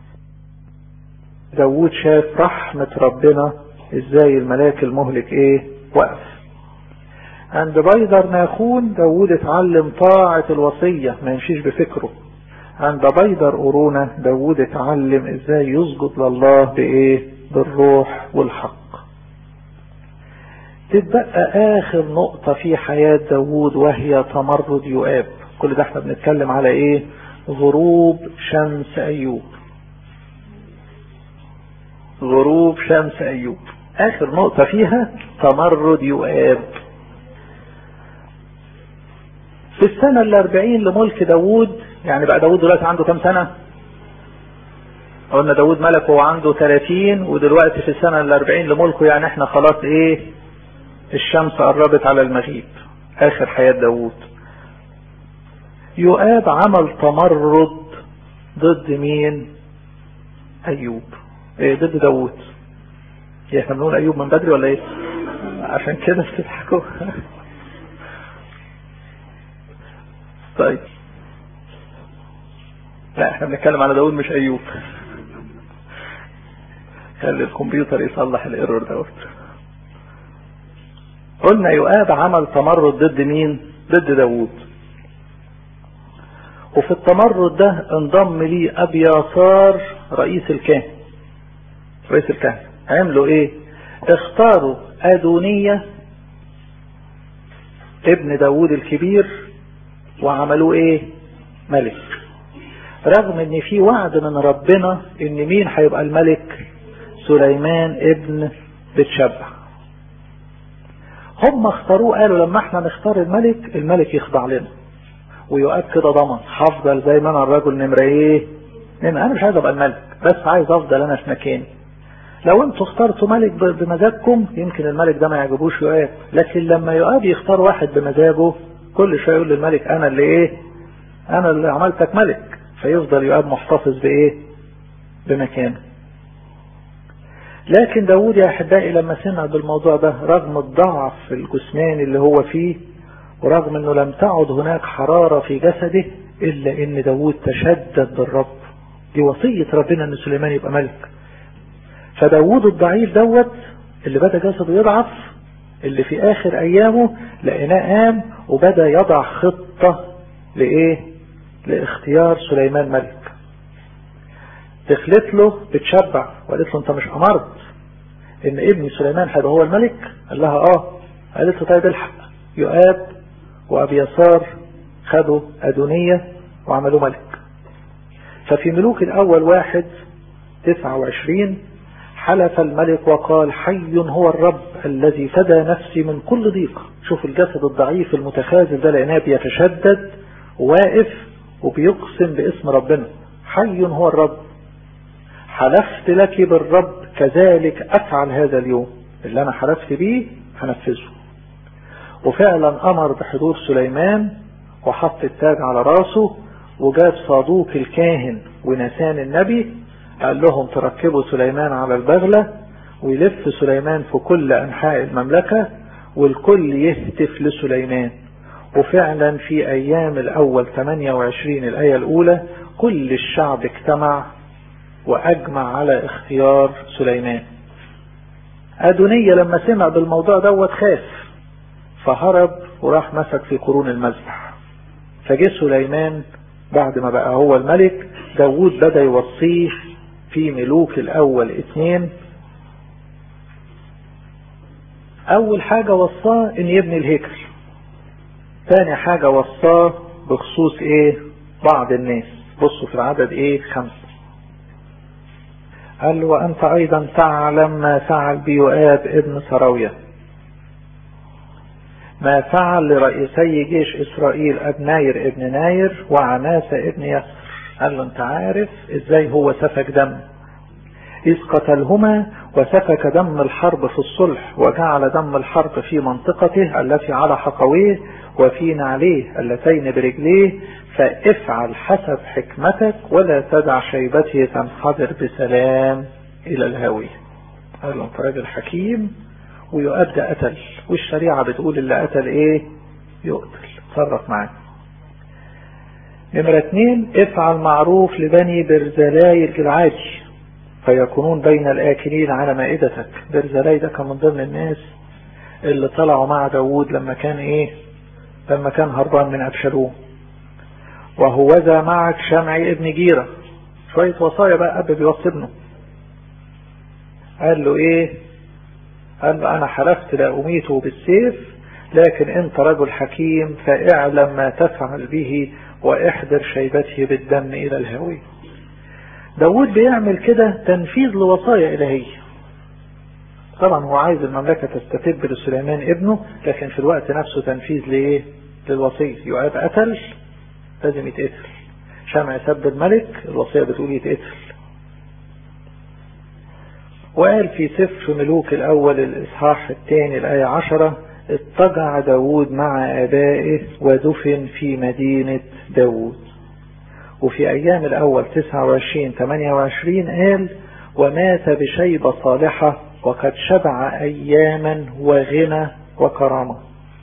داود شاف رحمة ربنا ازاي الملاك المهلك ايه وقف عند بيضر ناخون داود اتعلم طاعة الوصية ما يمشيش بفكره عند بيضر قرونة داود اتعلم ازاي يسجد لله بايه بالروح والحق تتبقى اخر نقطة في حياة داود وهي تمرد يؤاب كل ده احنا بنتكلم على ايه غروب شمس ايوب غروب شمس ايوب اخر نقطة فيها تمرد يؤاب في السنة الاربعين لملك داود يعني بقى داود دلوقتي عنده كام سنة قلنا داود ملك وهو عنده 30 ودلوقتي في السنة الاربعين لملكه يعني احنا خلاص ايه الشمس قربت على المغيب اخر حياة داود يؤاب عمل تمرد ضد مين ايوب ايه ضد داود ايه احنا بنقول ايوب من بدري ولا ايه عشان كده بتضحكوا طيب لا احنا بنتكلم على داود مش ايوب خلي الكمبيوتر يصلح الايرور دوت قلنا يؤاب عمل تمرد ضد مين ضد داود وفي التمرد ده انضم ليه ابياثار رئيس الكهنة رئيس الكهنة عملوا ايه اختاروا ادونية ابن داود الكبير وعملوه ايه ملك رغم ان في وعد من ربنا ان مين هيبقى الملك سليمان ابن بتشبع هم اختاروه قالوا لما احنا نختار الملك الملك يخضع لنا ويؤكد كده ضمن هفضل زي ما انا الراجل نمرة ايه نمرة انا مش عايز ابقى الملك بس عايز افضل انا في مكاني لو انتوا اخترتوا ملك بمزاجكم يمكن الملك ده ما يعجبوش يؤاب لكن لما يؤاب يختار واحد بمزاجه كل شويه يقول للملك انا اللي ايه انا اللي عملتك ملك فيفضل يؤاب محتفظ بايه بمكانه لكن داود يا احبائي لما سمع بالموضوع ده رغم الضعف الجسماني اللي هو فيه ورغم انه لم تعد هناك حرارة في جسده إلا إن داود تشدد بالرب دي وصية ربنا إن سليمان يبقى ملك فداود الضعيف دوت اللي بدأ جسده يضعف اللي في آخر أيامه لقيناه قام وبدأ يضع خطة لإيه؟ لاختيار سليمان ملك دخلت له بتشبع وقالت له انت مش امرت ان ابني سليمان هيبقى هو الملك قال لها اه قالت له طيب الحق يؤاب وابي يسار خدوا ادونية وعملوه ملك ففي ملوك الاول واحد تسعة وعشرين حلف الملك وقال حي هو الرب الذي فدى نفسي من كل ضيق شوف الجسد الضعيف المتخاذل ده لقيناه بيتشدد واقف وبيقسم باسم ربنا حي هو الرب حلفت لك بالرب كذلك افعل هذا اليوم اللي انا حلفت بيه هنفذه وفعلا امر بحضور سليمان وحط التاج على راسه وجاب صادوق الكاهن ونسان النبي قال لهم تركبوا سليمان على البغلة ويلف سليمان في كل انحاء المملكة والكل يهتف لسليمان وفعلا في ايام الاول 28 الاية الاولى كل الشعب اجتمع واجمع على اختيار سليمان ادونية لما سمع بالموضوع دوت خاف فهرب وراح مسك في قرون المذبح فجه سليمان بعد ما بقى هو الملك داود بدأ يوصيه في ملوك الاول اتنين اول حاجة وصاه ان يبني الهيكل تاني حاجة وصاه بخصوص ايه بعض الناس بصوا في العدد ايه خمسة قال وأنت أيضا تعلم ما فعل بيؤاب ابن سراوية ما فعل لرئيسي جيش إسرائيل أبناير ابن ناير وعناسة ابن يسر قال له أنت عارف إزاي هو سفك دم إذ قتلهما وسفك دم الحرب في الصلح وجعل دم الحرب في منطقته التي على حقويه وفي نعليه اللتين برجليه فافعل حسب حكمتك ولا تدع شيبته تنحدر بسلام الى الهاوية قال له انت راجل حكيم ويؤدى قتل والشريعة بتقول اللي قتل ايه يقتل تصرف معاه نمرة اتنين افعل معروف لبني برزلاي الجلعاجي فيكونون بين الآكلين على مائدتك برزلاي ده كان من ضمن الناس اللي طلعوا مع داوود لما كان ايه لما كان هربان من أبشالوم وهوذا معك شمعي ابن جيرة شوية وصايا بقى أب بيوصي ابنه قال له ايه قال له انا حلفت لأميته بالسيف لكن انت رجل حكيم فاعلم ما تفعل به واحضر شيبته بالدم الى الهوية داود بيعمل كده تنفيذ لوصايا الهية طبعا هو عايز المملكة تستتب لسليمان ابنه لكن في الوقت نفسه تنفيذ لايه للوصية يعاب قتل لازم يتقتل شمع سب الملك الوصية بتقول يتقتل وقال في سفر ملوك الأول الإصحاح الثاني الآية عشرة اضطجع داود مع آبائه ودفن في مدينة داود وفي أيام الأول 29 28 قال ومات بشيبة صالحة وقد شبع أياما وغنى وكرامة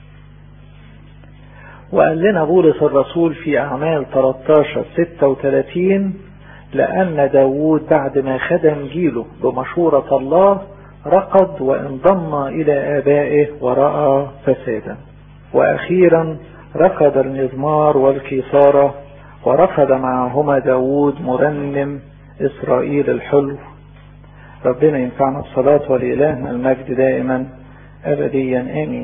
وقال لنا بولس الرسول في أعمال 13 36 لأن داود بعد ما خدم جيله بمشورة الله رقد وانضم إلى آبائه ورأى فسادا وأخيرا ركض المزمار والكيثارة وركض معهما داود مرنم إسرائيل الحلو ربنا ينفعنا الصلاة ولإلهنا المجد دائما أبديا آمين